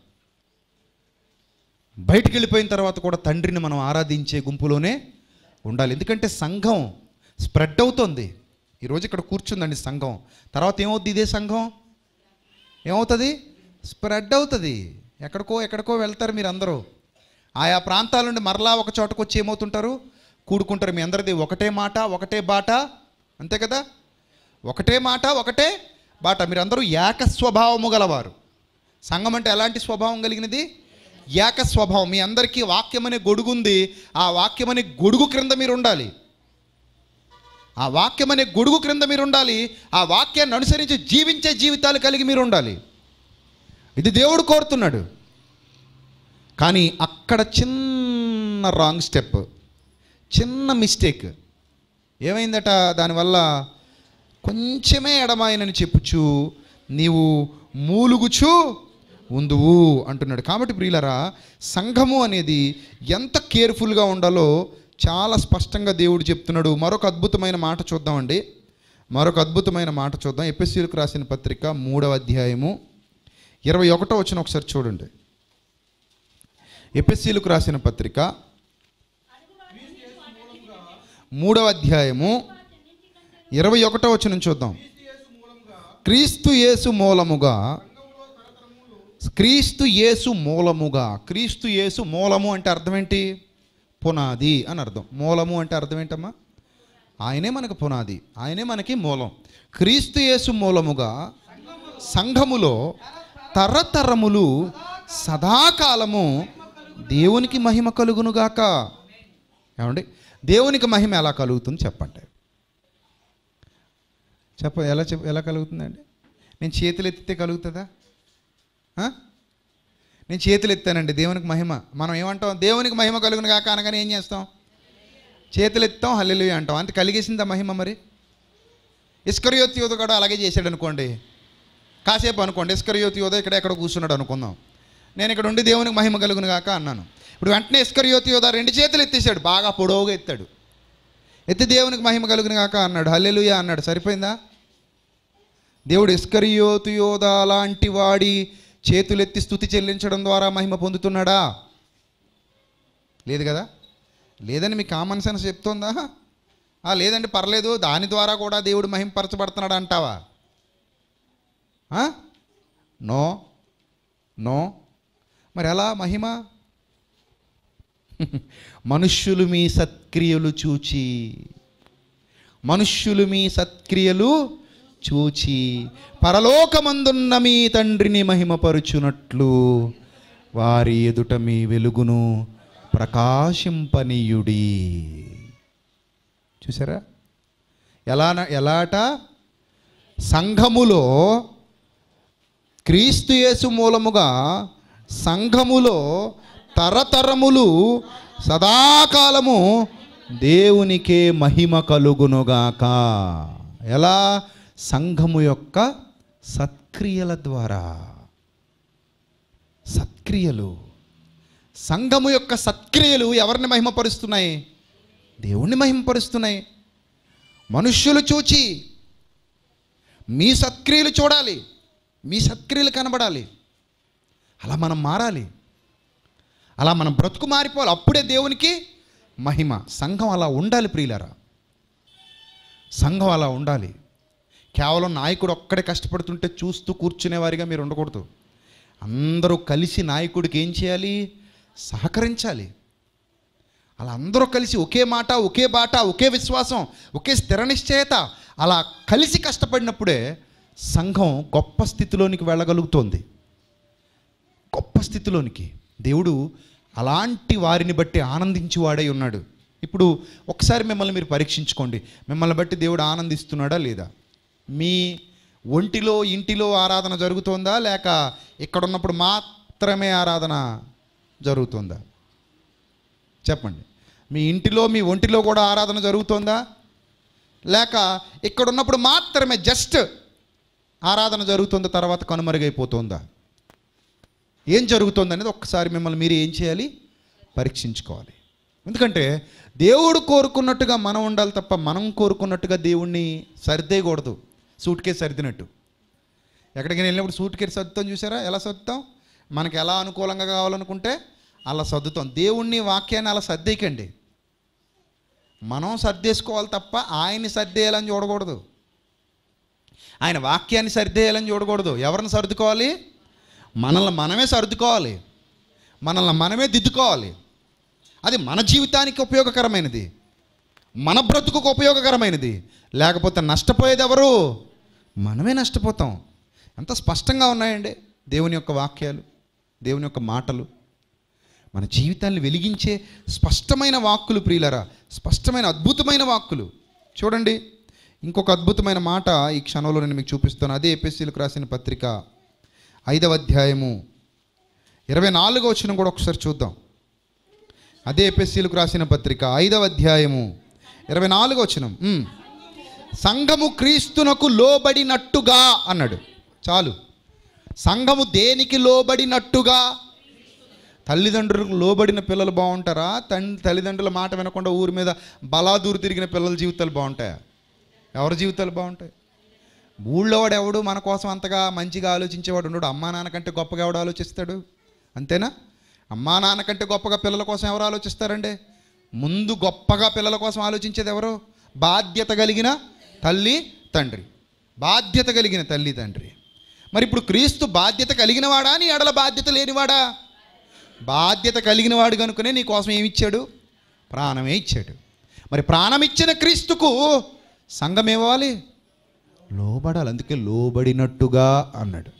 బయటికి వెళ్ళిపోయిన తర్వాత కూడా తండ్రిని మనం ఆరాధించే గుంపులోనే ఉండాలి ఎందుకంటే సంఘం స్ప్రెడ్ అవుతుంది ఈరోజు ఇక్కడ కూర్చుందండి సంఘం తర్వాత ఏమవుద్ది ఇదే సంఘం ఏమవుతుంది స్ప్రెడ్ అవుతుంది ఎక్కడికో ఎక్కడికో వెళ్తారు మీరు అందరూ ఆయా ప్రాంతాల నుండి మరలా ఒక చోటకు వచ్చి ఏమవుతుంటారు కూడుకుంటారు మీ అందరిది ఒకటే మాట ఒకటే బాట అంతే కదా ఒకటే మాట ఒకటే బాట మీరందరూ ఏక స్వభావము గలవారు సంఘం అంటే ఎలాంటి స్వభావం కలిగినది ఏక స్వభావం మీ అందరికీ వాక్యం అనే గొడుగు ఉంది ఆ వాక్యం అనే గొడుగు క్రింద మీరు ఉండాలి ఆ వాక్యం అనే గొడుగు క్రింద మీరు ఉండాలి ఆ వాక్యాన్ని అనుసరించి జీవించే జీవితాలు కలిగి మీరు ఉండాలి ఇది దేవుడు కోరుతున్నాడు కానీ అక్కడ చిన్న రాంగ్ స్టెప్ చిన్న మిస్టేక్ ఏమైందట దానివల్ల కొంచెమే ఎడమాయనని చెప్పుచు నీవు మూలుగుచు ఉందువు అంటున్నాడు కాబట్టి ప్రియులరా సంఘము అనేది ఎంత కేర్ఫుల్గా ఉండాలో చాలా స్పష్టంగా దేవుడు చెప్తున్నాడు మరొక అద్భుతమైన మాట చూద్దామండి మరొక అద్భుతమైన మాట చూద్దాం ఎపిసీలకు రాసిన పత్రిక మూడవ అధ్యాయము ఇరవై ఒకటో వచ్చిన ఒకసారి చూడండి ఎపిసీలకు రాసిన పత్రిక మూడవ అధ్యాయము ఇరవై ఒకటో వచ్చిన చూద్దాం క్రీస్తు యేసు మూలముగా క్రీస్తు యేసు మూలముగా క్రీస్తు యేసు మూలము అంటే అర్థం ఏంటి పునాది అని అర్థం మూలము అంటే అర్థం ఏంటమ్మా ఆయనే మనకు పునాది ఆయనే మనకి మూలం క్రీస్తు యేసు మూలముగా సంఘములో తరతరములు సదాకాలము దేవునికి మహిమ కలుగునుగాక ఏమండి దేవునికి మహిమ ఎలా కలుగుతుంది చెప్పండి చెప్ప ఎలా చెప్ ఎలా కలుగుతుందండి నేను చేతులు ఎత్తితే కలుగుతుందా ఆ? నేను చేతులు ఎత్తానండి దేవునికి మహిమ మనం ఏమంటాం దేవునికి మహిమ కలుగును కాక అనగానే ఏం చేస్తాం చేతులు ఎత్తాం హల్లెలు అంటాం అంత కలిగేసిందా మహిమ మరి ఇస్కరియోత్ యోధ కూడా అలాగే చేశాడు అనుకోండి కాసేపు అనుకోండి ఇస్కరియోత్ యోధ ఇక్కడ ఎక్కడ కూర్చున్నాడు అనుకుందాం నేను ఇక్కడ ఉండి దేవునికి మహిమ కలుగును కాక అన్నాను ఇప్పుడు వెంటనే ఇస్కరియోత్ యోధ రెండు చేతులు ఎత్తేసాడు బాగా పొడవుగా ఎత్తాడు ఎత్తి దేవునికి మహిమ కలుగును కాక అన్నాడు హల్లెలుయా అన్నాడు సరిపోయిందా దేవుడు ఇస్కరియోతు యోధ లాంటి వాడి చేతులెత్తి స్థుతి చెల్లించడం ద్వారా మహిమ పొందుతున్నాడా లేదు కదా లేదని మీ కామన్ సెన్స్ చెప్తోందా ఆ, లేదండి పర్లేదు దాని ద్వారా కూడా దేవుడు మహిమపరచబడుతున్నాడు అంటావా ఆ? నో నో మరి ఎలా మహిమ మనుష్యులు మీ సత్క్రియలు చూచి మనుష్యులు మీ సత్క్రియలు చూచి పరలోకమందున్న మీ తండ్రిని మహిమపరుచునట్లు వారి ఎదుట మీ వెలుగును ప్రకాశింపనీయుడి చూసారా ఎలా ఎలాట సంఘములో క్రీస్తు యేసు మూలముగా సంఘములో తరతరములు సదాకాలము దేవునికే మహిమ కలుగునుగాక ఎలా సంఘము యొక్క సత్క్రియల ద్వారా సత్క్రియలు సంఘము యొక్క సత్క్రియలు ఎవరిని మహిమపరుస్తున్నాయి దేవుణ్ణి మహిమపరుస్తున్నాయి మనుష్యులు చూచి మీ సత్క్రియలు చూడాలి మీ సత్క్రియలు కనబడాలి అలా మనం మారాలి అలా మనం బ్రతుకు మారిపోవాలి అప్పుడే దేవునికి మహిమ సంఘం అలా ఉండాలి ప్రియులరా సంఘం అలా ఉండాలి కేవలం నాయకుడు ఒక్కడే కష్టపడుతుంటే చూస్తూ కూర్చునేవారిగా మీరు ఉండకూడదు అందరూ కలిసి నాయకుడికి ఏం చేయాలి సహకరించాలి అలా అందరూ కలిసి ఒకే మాట ఒకే బాట ఒకే విశ్వాసం ఒకే స్థిర నిశ్చయత అలా కలిసి కష్టపడినప్పుడే సంఘం గొప్ప స్థితిలోనికి వెళ్ళగలుగుతోంది గొప్ప స్థితిలోనికి దేవుడు అలాంటి వారిని బట్టి ఆనందించి వాడై ఉన్నాడు ఇప్పుడు ఒకసారి మిమ్మల్ని మీరు పరీక్షించుకోండి మిమ్మల్ని బట్టి దేవుడు ఆనందిస్తున్నాడా లేదా మీ ఒంటిలో ఇంటిలో ఆరాధన జరుగుతోందా లేక ఇక్కడ ఉన్నప్పుడు మాత్రమే ఆరాధన జరుగుతుందా చెప్పండి మీ ఇంటిలో మీ ఒంటిలో కూడా ఆరాధన జరుగుతోందా లేక ఇక్కడ ఉన్నప్పుడు మాత్రమే జస్ట్ ఆరాధన జరుగుతుందా తర్వాత కనుమరుగైపోతుందా ఏం జరుగుతుంది అనేది ఒక్కసారి మిమ్మల్ని మీరు ఏం చేయాలి పరీక్షించుకోవాలి ఎందుకంటే దేవుడు కోరుకున్నట్టుగా మనం ఉండాలి తప్ప మనం కోరుకున్నట్టుగా దేవుణ్ణి సర్దేయకూడదు సూట్ కేసు సర్దినట్టు ఎక్కడికి వెళ్ళినప్పుడు సూట్ కేసు సర్దుతాం చూసారా ఎలా సర్దుతాం మనకి ఎలా అనుకూలంగా కావాలనుకుంటే అలా సర్దుతాం దేవుణ్ణి వాక్యాన్ని అలా సర్దేయకండి మనం సర్దేసుకోవాలి తప్ప ఆయన్ని సర్దేయాలని చూడకూడదు ఆయన వాక్యాన్ని సర్దేయాలని చూడకూడదు ఎవరిని సర్దుకోవాలి మనల్ని మనమే సర్దుకోవాలి మనల్ని మనమే దిద్దుకోవాలి అది మన జీవితానికి ఉపయోగకరమైనది మన బ్రతుకుకు ఉపయోగకరమైనది లేకపోతే నష్టపోయేది ఎవరు మనమే నష్టపోతాం ఎంత స్పష్టంగా ఉన్నాయండి దేవుని యొక్క వాక్యాలు దేవుని యొక్క మాటలు మన జీవితాన్ని వెలిగించే స్పష్టమైన వాక్కులు ప్రియులరా స్పష్టమైన అద్భుతమైన వాక్కులు చూడండి ఇంకొక అద్భుతమైన మాట ఈ క్షణంలో నేను మీకు చూపిస్తాను అదే ఎపిఎస్సీలకు రాసిన పత్రిక ఐదవ అధ్యాయము ఇరవై నాలుగో వచ్చిన కూడా ఒకసారి చూద్దాం అదే ఎపిఎస్సీలకు రాసిన పత్రిక ఐదవ అధ్యాయము ఇరవై నాలుగో వచ్చినం సంఘము క్రీస్తునకు లోబడినట్టుగా అన్నాడు చాలు సంఘము దేనికి లోబడినట్టుగా తల్లిదండ్రులకు లోబడిన పిల్లలు బాగుంటారా తన్ తల్లిదండ్రుల మాట వినకుండా ఊరి మీద బలాదూరు తిరిగిన పిల్లల జీవితాలు బాగుంటాయా ఎవరి జీవితాలు బాగుంటాయి ఊళ్ళో వాడు ఎవడు మన కోసం అంతగా మంచిగా ఆలోచించేవాడు ఉండడు అమ్మా నాన్న కంటే గొప్పగా ఎవడు ఆలోచిస్తాడు అంతేనా అమ్మా నాన్న కంటే గొప్పగా పిల్లల కోసం ఎవరు ఆలోచిస్తారండి ముందు గొప్పగా పిల్లల కోసం ఆలోచించేది ఎవరు బాధ్యత కలిగిన తల్లి తండ్రి బాధ్యత కలిగిన తల్లి తండ్రి మరి ఇప్పుడు క్రీస్తు బాధ్యత కలిగిన వాడా నీ ఎడల బాధ్యత లేనివాడా బాధ్యత కలిగిన వాడు కనుకనే నీ కోసం ఏమి ఇచ్చాడు ప్రాణమే ఇచ్చాడు మరి ప్రాణం ఇచ్చిన క్రీస్తుకు సంఘం ఏమవ్వాలి లోబడాలి అందుకే లోబడినట్టుగా అన్నాడు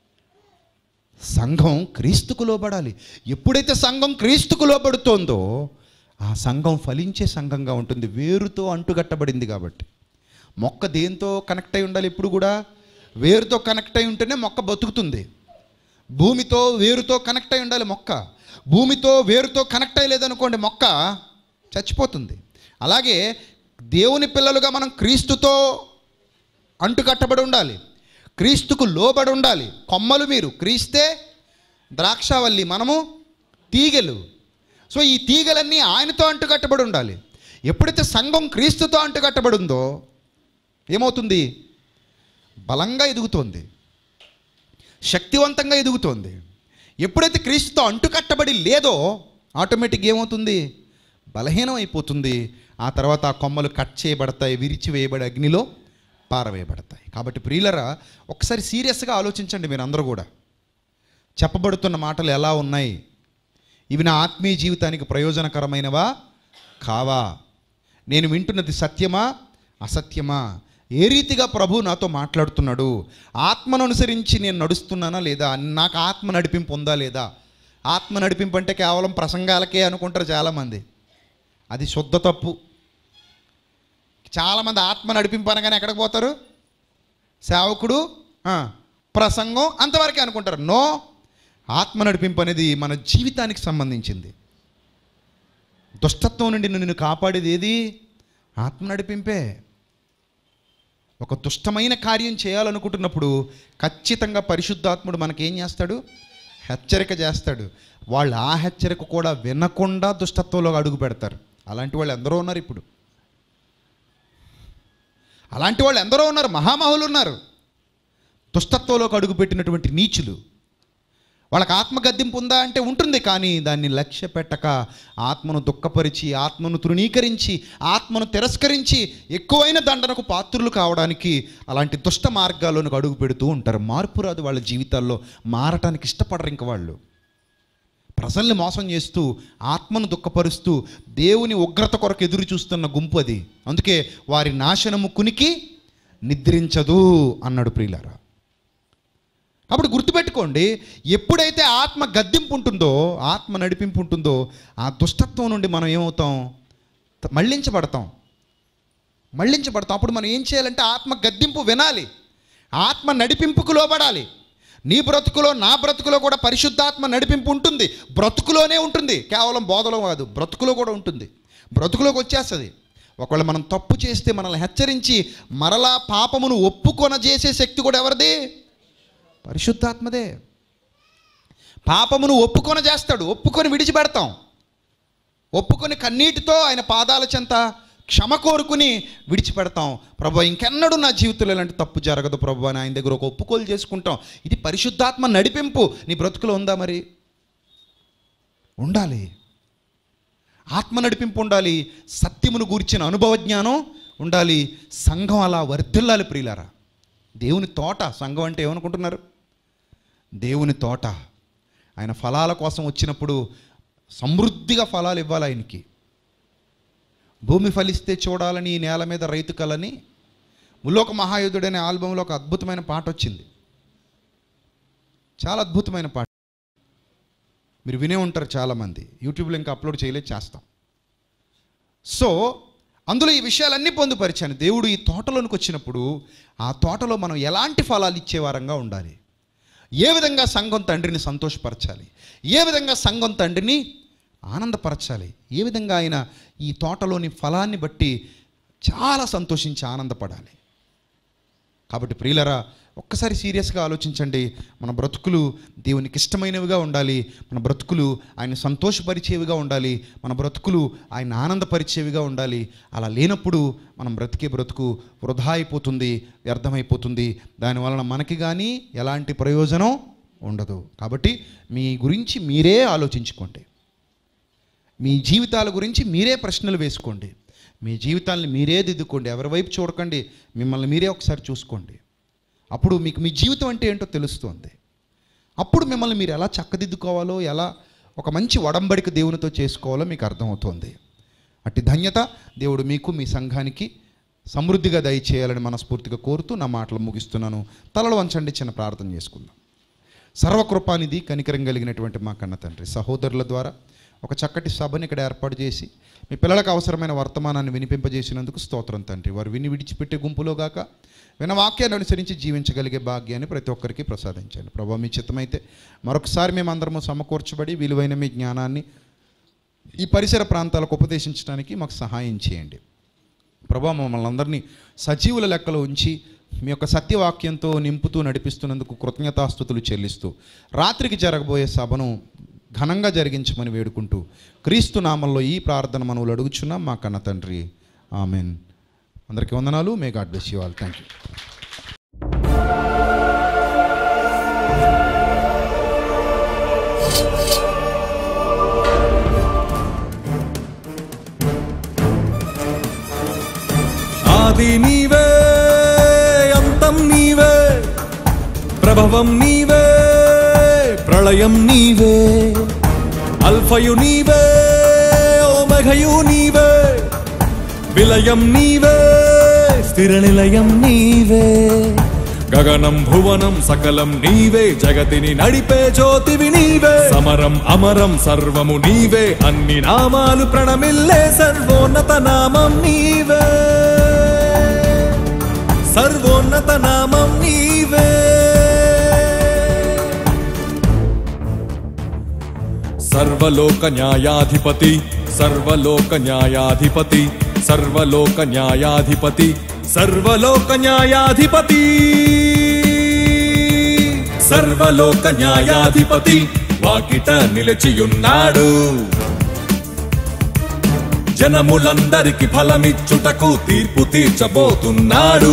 సంఘం క్రీస్తుకు లోబడాలి ఎప్పుడైతే సంఘం క్రీస్తుకు లోబడుతోందో ఆ సంఘం ఫలించే సంఘంగా ఉంటుంది వేరుతో అంటుగట్టబడింది కాబట్టి మొక్క దేంతో కనెక్ట్ అయి ఉండాలి ఎప్పుడు కూడా వేరుతో కనెక్ట్ అయి ఉంటేనే మొక్క బతుకుతుంది భూమితో వేరుతో కనెక్ట్ అయి ఉండాలి మొక్క భూమితో వేరుతో కనెక్ట్ అయ్యలేదనుకోండి మొక్క చచ్చిపోతుంది అలాగే దేవుని పిల్లలుగా మనం క్రీస్తుతో అంటుకట్టబడి ఉండాలి క్రీస్తుకు లోబడి ఉండాలి కొమ్మలు మీరు క్రీస్తే ద్రాక్షావల్లి మనము తీగలు సో ఈ తీగలన్నీ ఆయనతో అంటుకట్టబడి ఉండాలి ఎప్పుడైతే సంఘం క్రీస్తుతో అంటుకట్టబడి ఉందో ఏమవుతుంది బలంగా ఎదుగుతోంది శక్తివంతంగా ఎదుగుతోంది ఎప్పుడైతే క్రీస్తుతో అంటుకట్టబడి లేదో ఆటోమేటిక్ ఏమవుతుంది బలహీనం అయిపోతుంది ఆ తర్వాత ఆ కొమ్మలు కట్ చేయబడతాయి విరిచివేయబడి అగ్నిలో పారవేయబడతాయి కాబట్టి ప్రియులరా ఒకసారి సీరియస్గా ఆలోచించండి మీరు అందరూ కూడా చెప్పబడుతున్న మాటలు ఎలా ఉన్నాయి ఇవి నా ఆత్మీయ జీవితానికి ప్రయోజనకరమైనవా కావా నేను వింటున్నది సత్యమా అసత్యమా ఏ రీతిగా ప్రభు నాతో మాట్లాడుతున్నాడు ఆత్మను అనుసరించి నేను నడుస్తున్నానా లేదా నాకు ఆత్మ నడిపింపు ఉందా లేదా ఆత్మ నడిపింపు అంటే కేవలం ప్రసంగాలకే అనుకుంటారు చాలామంది అది శుద్ధ తప్పు చాలామంది ఆత్మ నడిపింపు అనగానే ఎక్కడికి పోతారు సేవకుడు ఆ, ప్రసంగం అంతవరకే అనుకుంటారు నో ఆత్మ నడిపింపు అనేది మన జీవితానికి సంబంధించింది దుష్టత్వం నుండి నిన్ను కాపాడేది ఏది ఆత్మ నడిపింపే ఒక దుష్టమైన కార్యం చేయాలనుకుంటున్నప్పుడు ఖచ్చితంగా పరిశుద్ధాత్ముడు మనకేం చేస్తాడు హెచ్చరిక చేస్తాడు వాళ్ళు ఆ హెచ్చరిక కూడా వినకుండా దుష్టత్వంలో అడుగు పెడతారు అలాంటి వాళ్ళు ఎందరో ఉన్నారు ఇప్పుడు అలాంటి వాళ్ళు ఎందరో ఉన్నారు మహామహులు ఉన్నారు దుష్టత్వంలోకి అడుగుపెట్టినటువంటి నీచులు వాళ్ళకి ఆత్మ గద్దింపు ఉందా అంటే ఉంటుంది కానీ దాన్ని లక్ష్య పెట్టక ఆత్మను దుఃఖపరిచి ఆత్మను తృణీకరించి ఆత్మను తిరస్కరించి ఎక్కువైన దండనకు పాత్రులు కావడానికి అలాంటి దుష్ట మార్గాల్లోనికి అడుగు పెడుతూ ఉంటారు మార్పు రాదు వాళ్ళ జీవితాల్లో మారటానికి ఇష్టపడరు ఇంక వాళ్ళు ప్రజల్ని మోసం చేస్తూ ఆత్మను దుఃఖపరుస్తూ దేవుని ఉగ్రత కొరకు ఎదురు చూస్తున్న గుంపు అది అందుకే వారి నాశనము కునికి నిద్రించదు అన్నాడు ప్రియులారా కాబట్టి గుర్తుపెట్టుకోండి ఎప్పుడైతే ఆత్మ గద్దింపు ఉంటుందో ఆత్మ నడిపింపు ఉంటుందో ఆ దుష్టత్వం నుండి మనం ఏమవుతాం త- మళ్ళించబడతాం మళ్ళించబడతాం అప్పుడు మనం ఏం చేయాలంటే ఆత్మ గద్దింపు వినాలి ఆత్మ నడిపింపుకు లోబడాలి నీ బ్రతుకులో నా బ్రతుకులో కూడా పరిశుద్ధాత్మ నడిపింపు ఉంటుంది బ్రతుకులోనే ఉంటుంది కేవలం బోధలో కాదు బ్రతుకులో కూడా ఉంటుంది బ్రతుకులోకి వచ్చేస్తుంది ఒకవేళ మనం తప్పు చేస్తే మనల్ని హెచ్చరించి మరలా పాపమును ఒప్పుకొన చేసే శక్తి కూడా ఎవరిది పరిశుద్ధాత్మదే పాపమును ఒప్పుకొన చేస్తాడు ఒప్పుకొని విడిచిపెడతాం ఒప్పుకొని కన్నీటితో ఆయన పాదాల చెంత క్షమ కోరుకుని విడిచిపెడతాం ప్రభు ఇంకెన్నడూ నా జీవితంలో ఇలాంటి తప్పు జరగదు ప్రభు అని ఆయన దగ్గర ఒక ఒప్పుకోలు చేసుకుంటాం ఇది పరిశుద్ధాత్మ నడిపింపు నీ బ్రతుకులో ఉందా మరి ఉండాలి ఆత్మ నడిపింపు ఉండాలి సత్యమును గూర్చిన అనుభవ జ్ఞానం ఉండాలి సంఘం అలా వర్ధిల్లాలి ప్రియులారా దేవుని తోట సంఘం అంటే ఏమనుకుంటున్నారు దేవుని తోట ఆయన ఫలాల కోసం వచ్చినప్పుడు సమృద్ధిగా ఫలాలు ఇవ్వాలి ఆయనకి భూమి ఫలిస్తే చూడాలని ఈ నేల మీద రైతు కలని ములోక మహాయుధుడనే ఆల్బంలో ఒక అద్భుతమైన పాట వచ్చింది చాలా అద్భుతమైన పాట మీరు వినే ఉంటారు చాలామంది యూట్యూబ్లో ఇంకా అప్లోడ్ చేయలేదు చేస్తాం సో అందులో ఈ విషయాలన్నీ పొందుపరిచాను దేవుడు ఈ తోటలోనికి వచ్చినప్పుడు ఆ తోటలో మనం ఎలాంటి ఫలాలు ఇచ్చే వారంగా ఉండాలి ఏ విధంగా సంఘం తండ్రిని సంతోషపరచాలి ఏ విధంగా సంఘం తండ్రిని ఆనందపరచాలి ఏ విధంగా ఆయన ఈ తోటలోని ఫలాన్ని బట్టి చాలా సంతోషించి ఆనందపడాలి కాబట్టి ప్రియులరా ఒక్కసారి సీరియస్గా ఆలోచించండి మన బ్రతుకులు దేవునికి ఇష్టమైనవిగా ఉండాలి మన బ్రతుకులు ఆయన సంతోషపరిచేవిగా ఉండాలి మన బ్రతుకులు ఆయన ఆనందపరిచేవిగా ఉండాలి అలా లేనప్పుడు మనం బ్రతికే బ్రతుకు వృధా అయిపోతుంది వ్యర్థమైపోతుంది దానివలన మనకి కానీ ఎలాంటి ప్రయోజనం ఉండదు కాబట్టి మీ గురించి మీరే ఆలోచించుకోండి మీ జీవితాల గురించి మీరే ప్రశ్నలు వేసుకోండి మీ జీవితాలను మీరే దిద్దుకోండి ఎవరి వైపు చూడకండి మిమ్మల్ని మీరే ఒకసారి చూసుకోండి అప్పుడు మీకు మీ జీవితం అంటే ఏంటో తెలుస్తుంది అప్పుడు మిమ్మల్ని మీరు ఎలా చక్కదిద్దుకోవాలో ఎలా ఒక మంచి వడంబడిక దేవునితో చేసుకోవాలో మీకు అర్థమవుతుంది అట్టి ధన్యత దేవుడు మీకు మీ సంఘానికి సమృద్ధిగా దయచేయాలని మనస్ఫూర్తిగా కోరుతూ నా మాటలు ముగిస్తున్నాను తలలు వంచండి చిన్న ప్రార్థన చేసుకుందాం సర్వకృపానిధి కనికరం కలిగినటువంటి మా కన్న తండ్రి సహోదరుల ద్వారా ఒక చక్కటి సభని ఇక్కడ ఏర్పాటు చేసి మీ పిల్లలకు అవసరమైన వర్తమానాన్ని వినిపింపజేసినందుకు స్తోత్రం తండ్రి వారు విని విడిచిపెట్టే గుంపులో గాక విన వాక్యాన్ని అనుసరించి జీవించగలిగే భాగ్యాన్ని ప్రతి ఒక్కరికి ప్రసాదించండి ప్రభావ మీ చిత్తమైతే మరొకసారి మేమందరము సమకూర్చబడి విలువైన మీ జ్ఞానాన్ని ఈ పరిసర ప్రాంతాలకు ఉపదేశించడానికి మాకు సహాయం చేయండి ప్రభా మమ్మల్ని అందరినీ సజీవుల లెక్కలో ఉంచి మీ యొక్క సత్యవాక్యంతో నింపుతూ నడిపిస్తున్నందుకు కృతజ్ఞతాస్థుతులు చెల్లిస్తూ రాత్రికి జరగబోయే సభను ఘనంగా జరిగించమని వేడుకుంటూ క్రీస్తు నామంలో ఈ ప్రార్థన మనవులు అడుగుచున్నాం మా కన్న తండ్రి ఆమెన్ అందరికీ వందనాలు may God bless you all thank you ఆది నీవే అంతం నీవే ప్రభవం నీవే ప్రళయం నీవే అల్ఫయు నీవే ఓమఘయు నీవే విలయం నీవే స్థిర నిలయం నీవే గగనం భువనం సకలం నీవే జగతిని నడిపే జ్యోతివి నీవే సమరం అమరం సర్వము నీవే అన్ని నామాలు ప్రణమిల్లే సర్వోన్నత నామం నీవే సర్వోన్నత నామం నీవే సర్వలోక న్యాయాధిపతి సర్వలోక న్యాయాధిపతి సర్వలోక న్యాయాధిపతి సర్వలోక న్యాయాధిపతి సర్వలోక న్యాయాధిపతి వాకిట నిలిచియున్నాడు జనములందరికి ఫలమిచ్చుటకు తీర్పు తీర్చబోతున్నాడు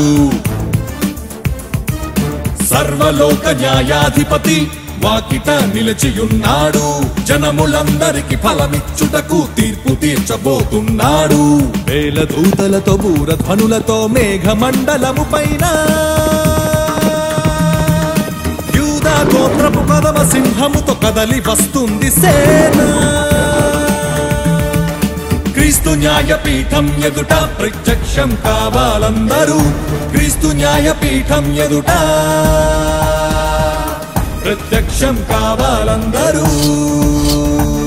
సర్వలోక న్యాయాధిపతి వాకిట నిలిచియున్నాడు జనములందరికి ఫలమిచ్చుటకు తీర్పు తీర్చబోతున్నాడు వేల దూతలతో బూరధ్వనులతో మేఘమండలము పైన యూదా గోత్రపు కదమ సింహముతో కదలి వస్తుంది సేన క్రీస్తు న్యాయపీఠం ఎదుట ప్రత్యక్షం కావాలందరూ క్రీస్తు న్యాయపీఠం ఎదుట ప్రత్యక్షం కావాలందరూ